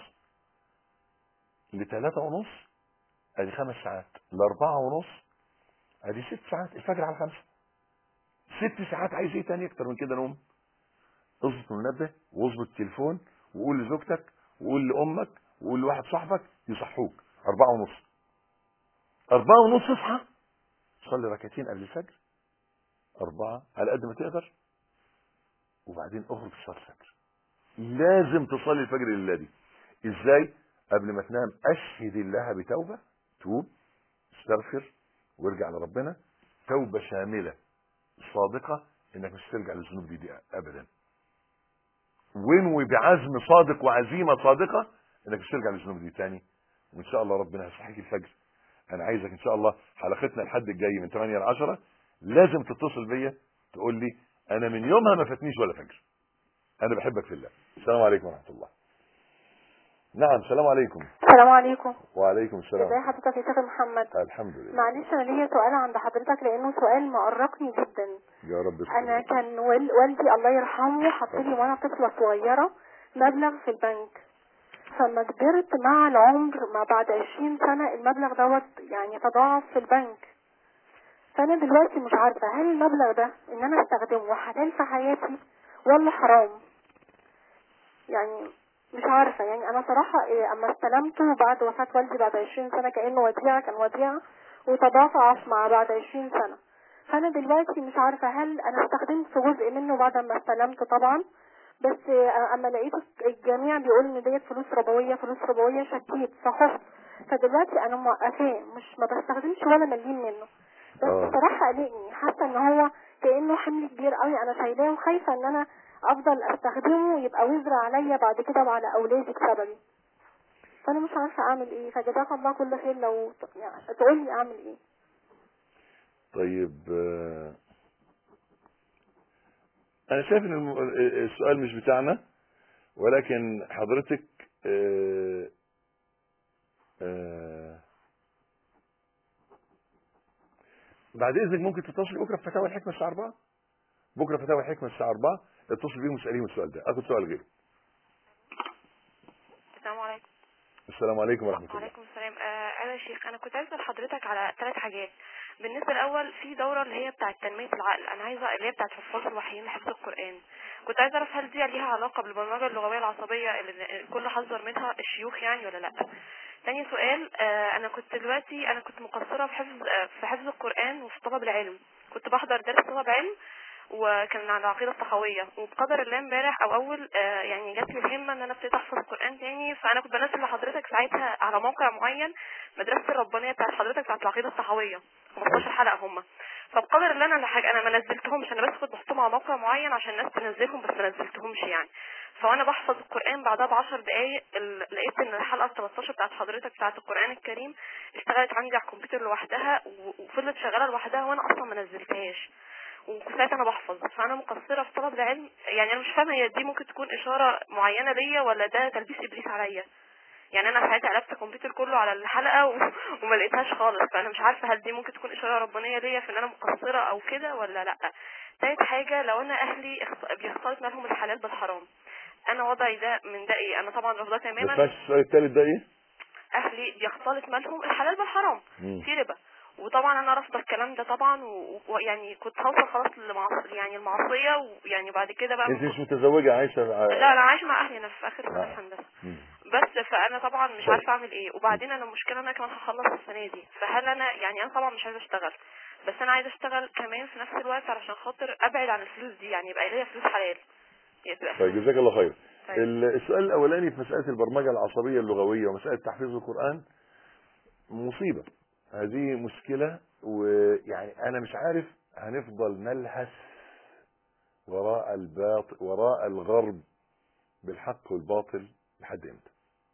لثلاثة ونص ادي خمس ساعات لأربعة ونص ادي ست ساعات الفجر على خمسة ست ساعات عايز ايه تاني اكتر من كده نوم اظبط المنبه واظبط التليفون وقول لزوجتك وقول لامك وقول لواحد صاحبك يصحوك أربعة ونص أربعة ونص اصحى صلي ركعتين قبل الفجر أربعة على قد ما تقدر وبعدين اخرج تصلي الفجر لازم تصلي الفجر لله دي ازاي قبل ما تنام اشهد الله بتوبة توب استغفر وارجع لربنا توبة شاملة صادقة انك مش ترجع للذنوب دي, دي ابدا وانوي بعزم صادق وعزيمة صادقة انك مش ترجع للذنوب دي تاني وان شاء الله ربنا هيصحيك الفجر انا عايزك ان شاء الله حلقتنا الحد الجاي من 8 ل 10 لازم تتصل بيا تقول لي انا من يومها ما فاتنيش ولا فجر انا بحبك في الله السلام عليكم ورحمه الله نعم السلام عليكم السلام عليكم وعليكم السلام ازي حضرتك يا شيخ محمد الحمد لله معلش انا ليا سؤال عند حضرتك لانه سؤال مؤرقني جدا يا رب انا يستر. كان وال- والدي الله يرحمه حط لي وانا طفله صغيره مبلغ في البنك فلما كبرت مع العمر ما بعد 20 سنه المبلغ دوت يعني تضاعف في البنك فانا دلوقتي مش عارفه هل المبلغ ده ان انا استخدمه حلال في حياتي ولا حرام يعني مش عارفة يعني أنا صراحة إيه أما استلمته بعد وفاة والدي بعد 20 سنة كأنه وديعة كان وديعة وتضاعف مع بعد 20 سنة فأنا دلوقتي مش عارفة هل أنا استخدمت جزء منه بعد ما استلمته طبعا بس إيه أما لقيت الجميع بيقول إن ديت فلوس ربوية فلوس ربوية شكيت فخفت فدلوقتي أنا موقفاه مش ما بستخدمش ولا مليم منه بس آه. بصراحة قلقني حاسة إن هو كأنه حمل كبير قوي أنا شايلاه وخايفة إن أنا افضل استخدمه يبقى وزر عليا بعد كده وعلى اولادي بسببي فانا مش عارفه اعمل ايه فجزاك الله كل خير لو ت- يعني تقول لي اعمل ايه طيب آه، انا شايف ان الم- السؤال مش بتاعنا ولكن حضرتك آه، آه، بعد اذنك ممكن تتصل بكره في فتاوى الحكمه الساعه 4 بكره فتاوى الحكمه الساعه 4 اتصل بيهم واساليهم السؤال ده اخد سؤال غيره السلام عليكم السلام عليكم ورحمه الله وعليكم السلام آه انا يا شيخ انا كنت عايزه لحضرتك على ثلاث حاجات بالنسبه الاول في دوره اللي هي بتاعه تنميه العقل انا عايزه اللي هي بتاعه حفاظ الوحيين لحفظ القران كنت عايزه اعرف هل دي ليها علاقه بالبرمجه اللغويه العصبيه اللي الكل حذر منها الشيوخ يعني ولا لا تاني سؤال آه انا كنت دلوقتي انا كنت مقصره في حفظ آه في حفظ القران وفي طلب العلم كنت بحضر درس طلب علم وكان على العقيده الصحويه وبقدر الله امبارح او اول آه يعني جات لي الهمه ان انا ابتديت احفظ القران تاني فانا كنت بنزل لحضرتك ساعتها على موقع معين مدرسه الربانيه بتاعت حضرتك بتاعت العقيده الصحويه 15 حلقه هم فبقدر الله انا لحاجة انا ما نزلتهمش انا بس كنت بحطهم على موقع معين عشان الناس تنزلهم بس ما نزلتهمش يعني فانا بحفظ القران بعدها بعشر دقايق ال- لقيت ان الحلقه ال 13 بتاعت حضرتك بتاعت القران الكريم اشتغلت عندي على الكمبيوتر لوحدها و- وفضلت شغاله لوحدها وانا اصلا ما نزلتهاش وساعتها انا بحفظ فانا مقصره في طلب العلم يعني انا مش فاهمه هي دي ممكن تكون اشاره معينه ليا ولا ده تلبيس ابليس عليا يعني انا ساعتها قلبت الكمبيوتر كله على الحلقه و... وما لقيتهاش خالص فانا مش عارفه هل دي ممكن تكون اشاره ربانيه ليا في ان انا مقصره او كده ولا لا تالت حاجه لو انا اهلي اخت... بيختلط لهم الحلال بالحرام انا وضعي ده من ده ايه انا طبعا رافضاه ما تماما تسمعش السؤال الثالث ده ايه؟ اهلي بيختلط مالهم الحلال بالحرام مم. في ربا وطبعا انا رافضه الكلام ده طبعا و- ويعني كنت هوصل خلاص للمعص... يعني المعصيه ويعني بعد كده بقى انت مش متزوجه عايشه لا انا عايشه مع اهلي انا في اخر سنه آه. في هندسه مم. بس فانا طبعا مش طيب. عارفه اعمل ايه وبعدين انا المشكله انا كمان هخلص السنه دي فهل انا يعني انا طبعا مش عايزه اشتغل بس انا عايزه اشتغل كمان في نفس الوقت علشان خاطر ابعد عن الفلوس دي يعني يبقى ليا فلوس حلال يعني تبقى طيب جزاك الله خير طيب ال- السؤال الاولاني في مساله البرمجه العصبيه اللغويه ومساله تحفيظ القران مصيبه هذه مشكله ويعني انا مش عارف هنفضل نلهث وراء الباطل وراء الغرب بالحق والباطل لحد امتى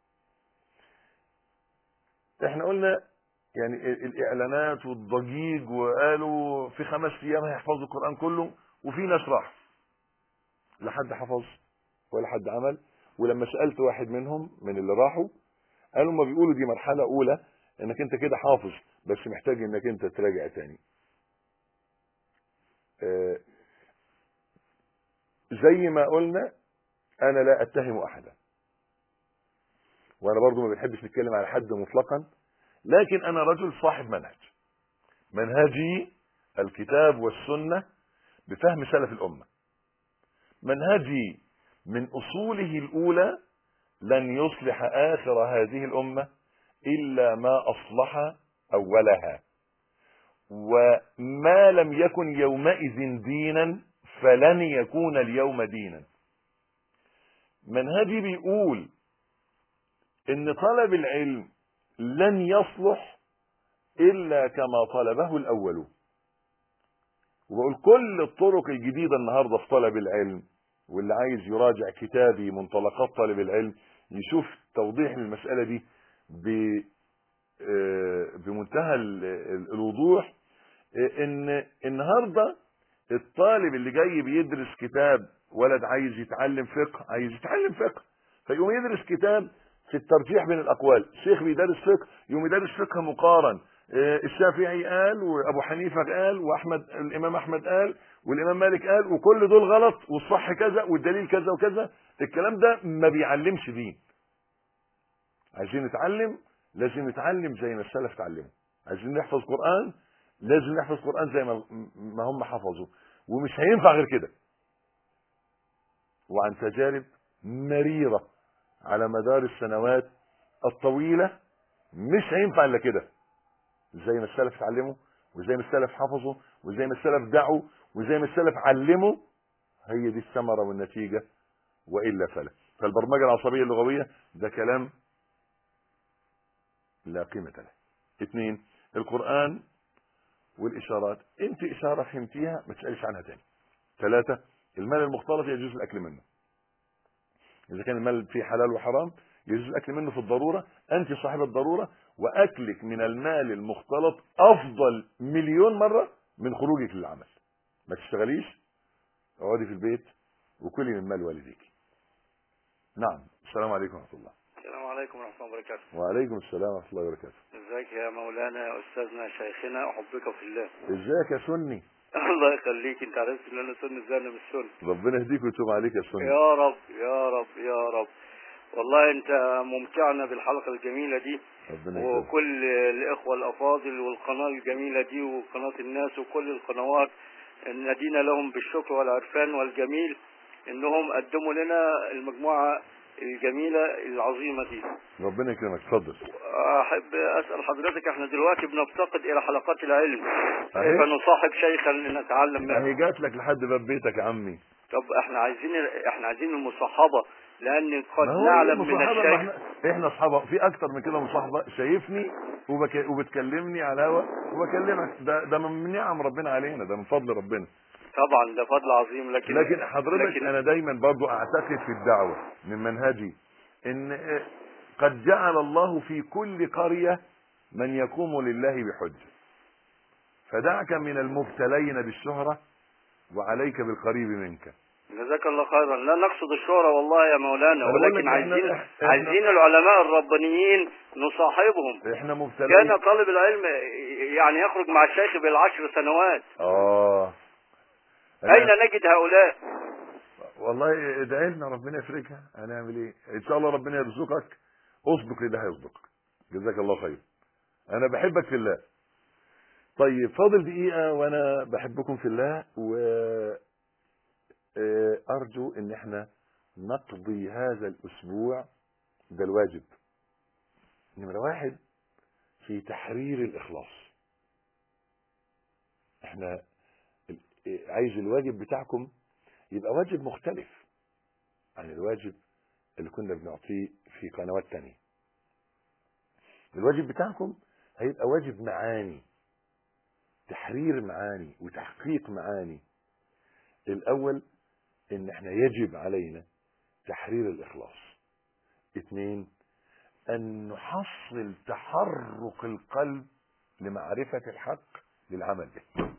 احنا قلنا يعني ال- الاعلانات والضجيج وقالوا في خمس ايام هيحفظوا القران كله وفي ناس راح لا حد حفظ ولا حد عمل ولما سالت واحد منهم من اللي راحوا قالوا ما بيقولوا دي مرحله اولى انك انت كده حافظ بس محتاج انك انت تراجع تاني آه، زي ما قلنا انا لا اتهم احدا وانا برضو ما بنحبش نتكلم على حد مطلقا لكن انا رجل صاحب منهج منهجي الكتاب والسنه بفهم سلف الامه منهجي من اصوله الاولى لن يصلح اخر هذه الامه الا ما اصلح اولها وما لم يكن يومئذ دينا فلن يكون اليوم دينا منهجي بيقول ان طلب العلم لن يصلح الا كما طلبه الاولون وبقول كل الطرق الجديده النهارده في طلب العلم واللي عايز يراجع كتابي منطلقات طالب العلم يشوف توضيح للمساله دي ب آه، بمنتهى ال- ال- الوضوح آه، ان النهارده الطالب اللي جاي بيدرس كتاب ولد عايز يتعلم فقه عايز يتعلم فقه فيقوم يدرس كتاب في الترجيح بين الاقوال شيخ بيدرس فقه يقوم يدرس فقه مقارن آه، الشافعي قال وابو حنيفه قال واحمد الامام احمد قال والامام مالك قال وكل دول غلط والصح كذا والدليل كذا وكذا الكلام ده ما بيعلمش دين عايزين نتعلم لازم نتعلم زي ما السلف اتعلموا عايزين نحفظ قران لازم نحفظ قران زي ما ما هم حفظوا ومش هينفع غير كده وعن تجارب مريره على مدار السنوات الطويله مش هينفع الا كده زي ما السلف اتعلموا وزي ما السلف حفظوا وزي ما السلف دعوا وزي ما السلف علموا هي دي الثمره والنتيجه والا فلا فالبرمجه العصبيه اللغويه ده كلام لا قيمه له اثنين القران والاشارات انت اشاره فهمتيها ما تسالش عنها تاني ثلاثه المال المختلط يجوز الاكل منه اذا كان المال فيه حلال وحرام يجوز الاكل منه في الضروره انت صاحب الضروره واكلك من المال المختلط افضل مليون مره من خروجك للعمل ما تشتغليش اقعدي في البيت وكلي من مال والديك نعم السلام عليكم ورحمه الله السلام عليكم ورحمة الله وبركاته وعليكم السلام ورحمه الله وبركاته ازيك يا مولانا يا أستاذنا يا شيخنا أحبك في الله ازيك يا سني الله يخليك انت عرفت ان انا سن ازاي انا مش سن ربنا يهديك ويتوب عليك يا سني يا رب يا رب يا رب والله انت ممتعنا بالحلقة الجميلة دي ربنا يكرمك وكل الإخوة الأفاضل والقناة الجميلة دي وقناة الناس وكل القنوات ندينا لهم بالشكر والعرفان والجميل انهم قدموا لنا المجموعة الجميلة العظيمة دي ربنا يكرمك اتفضل أحب أسأل حضرتك احنا دلوقتي بنفتقد إلى حلقات العلم أهي. كيف نصاحب شيخا لنتعلم اهي منه جات لك لحد باب بيتك يا عمي طب احنا عايزين احنا عايزين المصاحبة لأن قد ما هو نعلم من المصاحبة ما الشيخ احنا احنا اصحاب في اكتر من كده مصاحبه شايفني وبك... وبتكلمني على الهوا وبكلمك ده ده من نعم ربنا علينا ده من فضل ربنا طبعا ده فضل عظيم لكن لكن حضرتك لكن انا دايما برضو اعتقد في الدعوه من منهجي ان اه، قد جعل الله في كل قريه من يقوم لله بحجه فدعك من المبتلين بالشهره وعليك بالقريب منك جزاك الله خيرا لا نقصد الشهرة والله يا مولانا أنا بقول لك ولكن إحنا- عايزين إحنا- عايزين العلماء الربانيين نصاحبهم احنا مبتلين كان طالب العلم يعني يخرج مع الشيخ بالعشر سنوات اه أنا- أين نجد هؤلاء والله ادعي لنا ربنا يفرجها هنعمل ايه ان شاء الله ربنا يرزقك اصدق لده هيصدقك جزاك الله خير انا بحبك في الله طيب فاضل دقيقة وانا بحبكم في الله و آه، ارجو ان احنا نقضي هذا الاسبوع ده الواجب نمرة واحد في تحرير الاخلاص احنا ال- آه، عايز الواجب بتاعكم يبقى واجب مختلف عن الواجب اللي كنا بنعطيه في قنوات تانية الواجب بتاعكم هيبقى واجب معاني تحرير معاني وتحقيق معاني الاول ان احنا يجب علينا تحرير الاخلاص اثنين ان نحصل تحرك القلب لمعرفة الحق للعمل به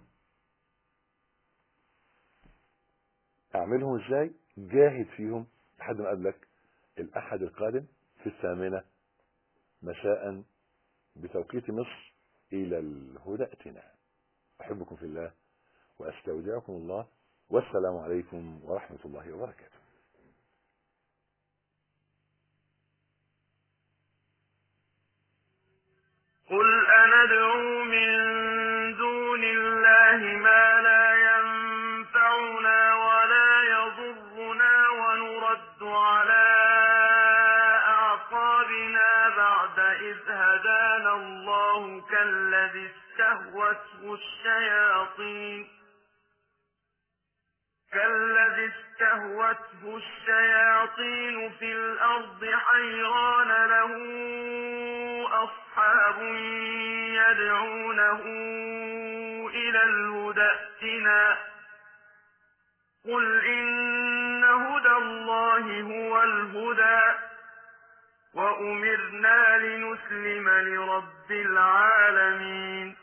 اعملهم ازاي جاهد فيهم لحد ما اقابلك الاحد القادم في الثامنة مساء بتوقيت مصر الى الهدى ائتنا احبكم في الله واستودعكم الله والسلام عليكم ورحمة الله وبركاته قل أندعو من دون الله ما لا ينفعنا ولا يضرنا ونرد على أعقابنا بعد إذ هدانا الله كالذي استهوته الشياطين كالذي استهوته الشياطين في الأرض حيران له أصحاب يدعونه إلى الهدى ائتنا قل إن هدى الله هو الهدى وأمرنا لنسلم لرب العالمين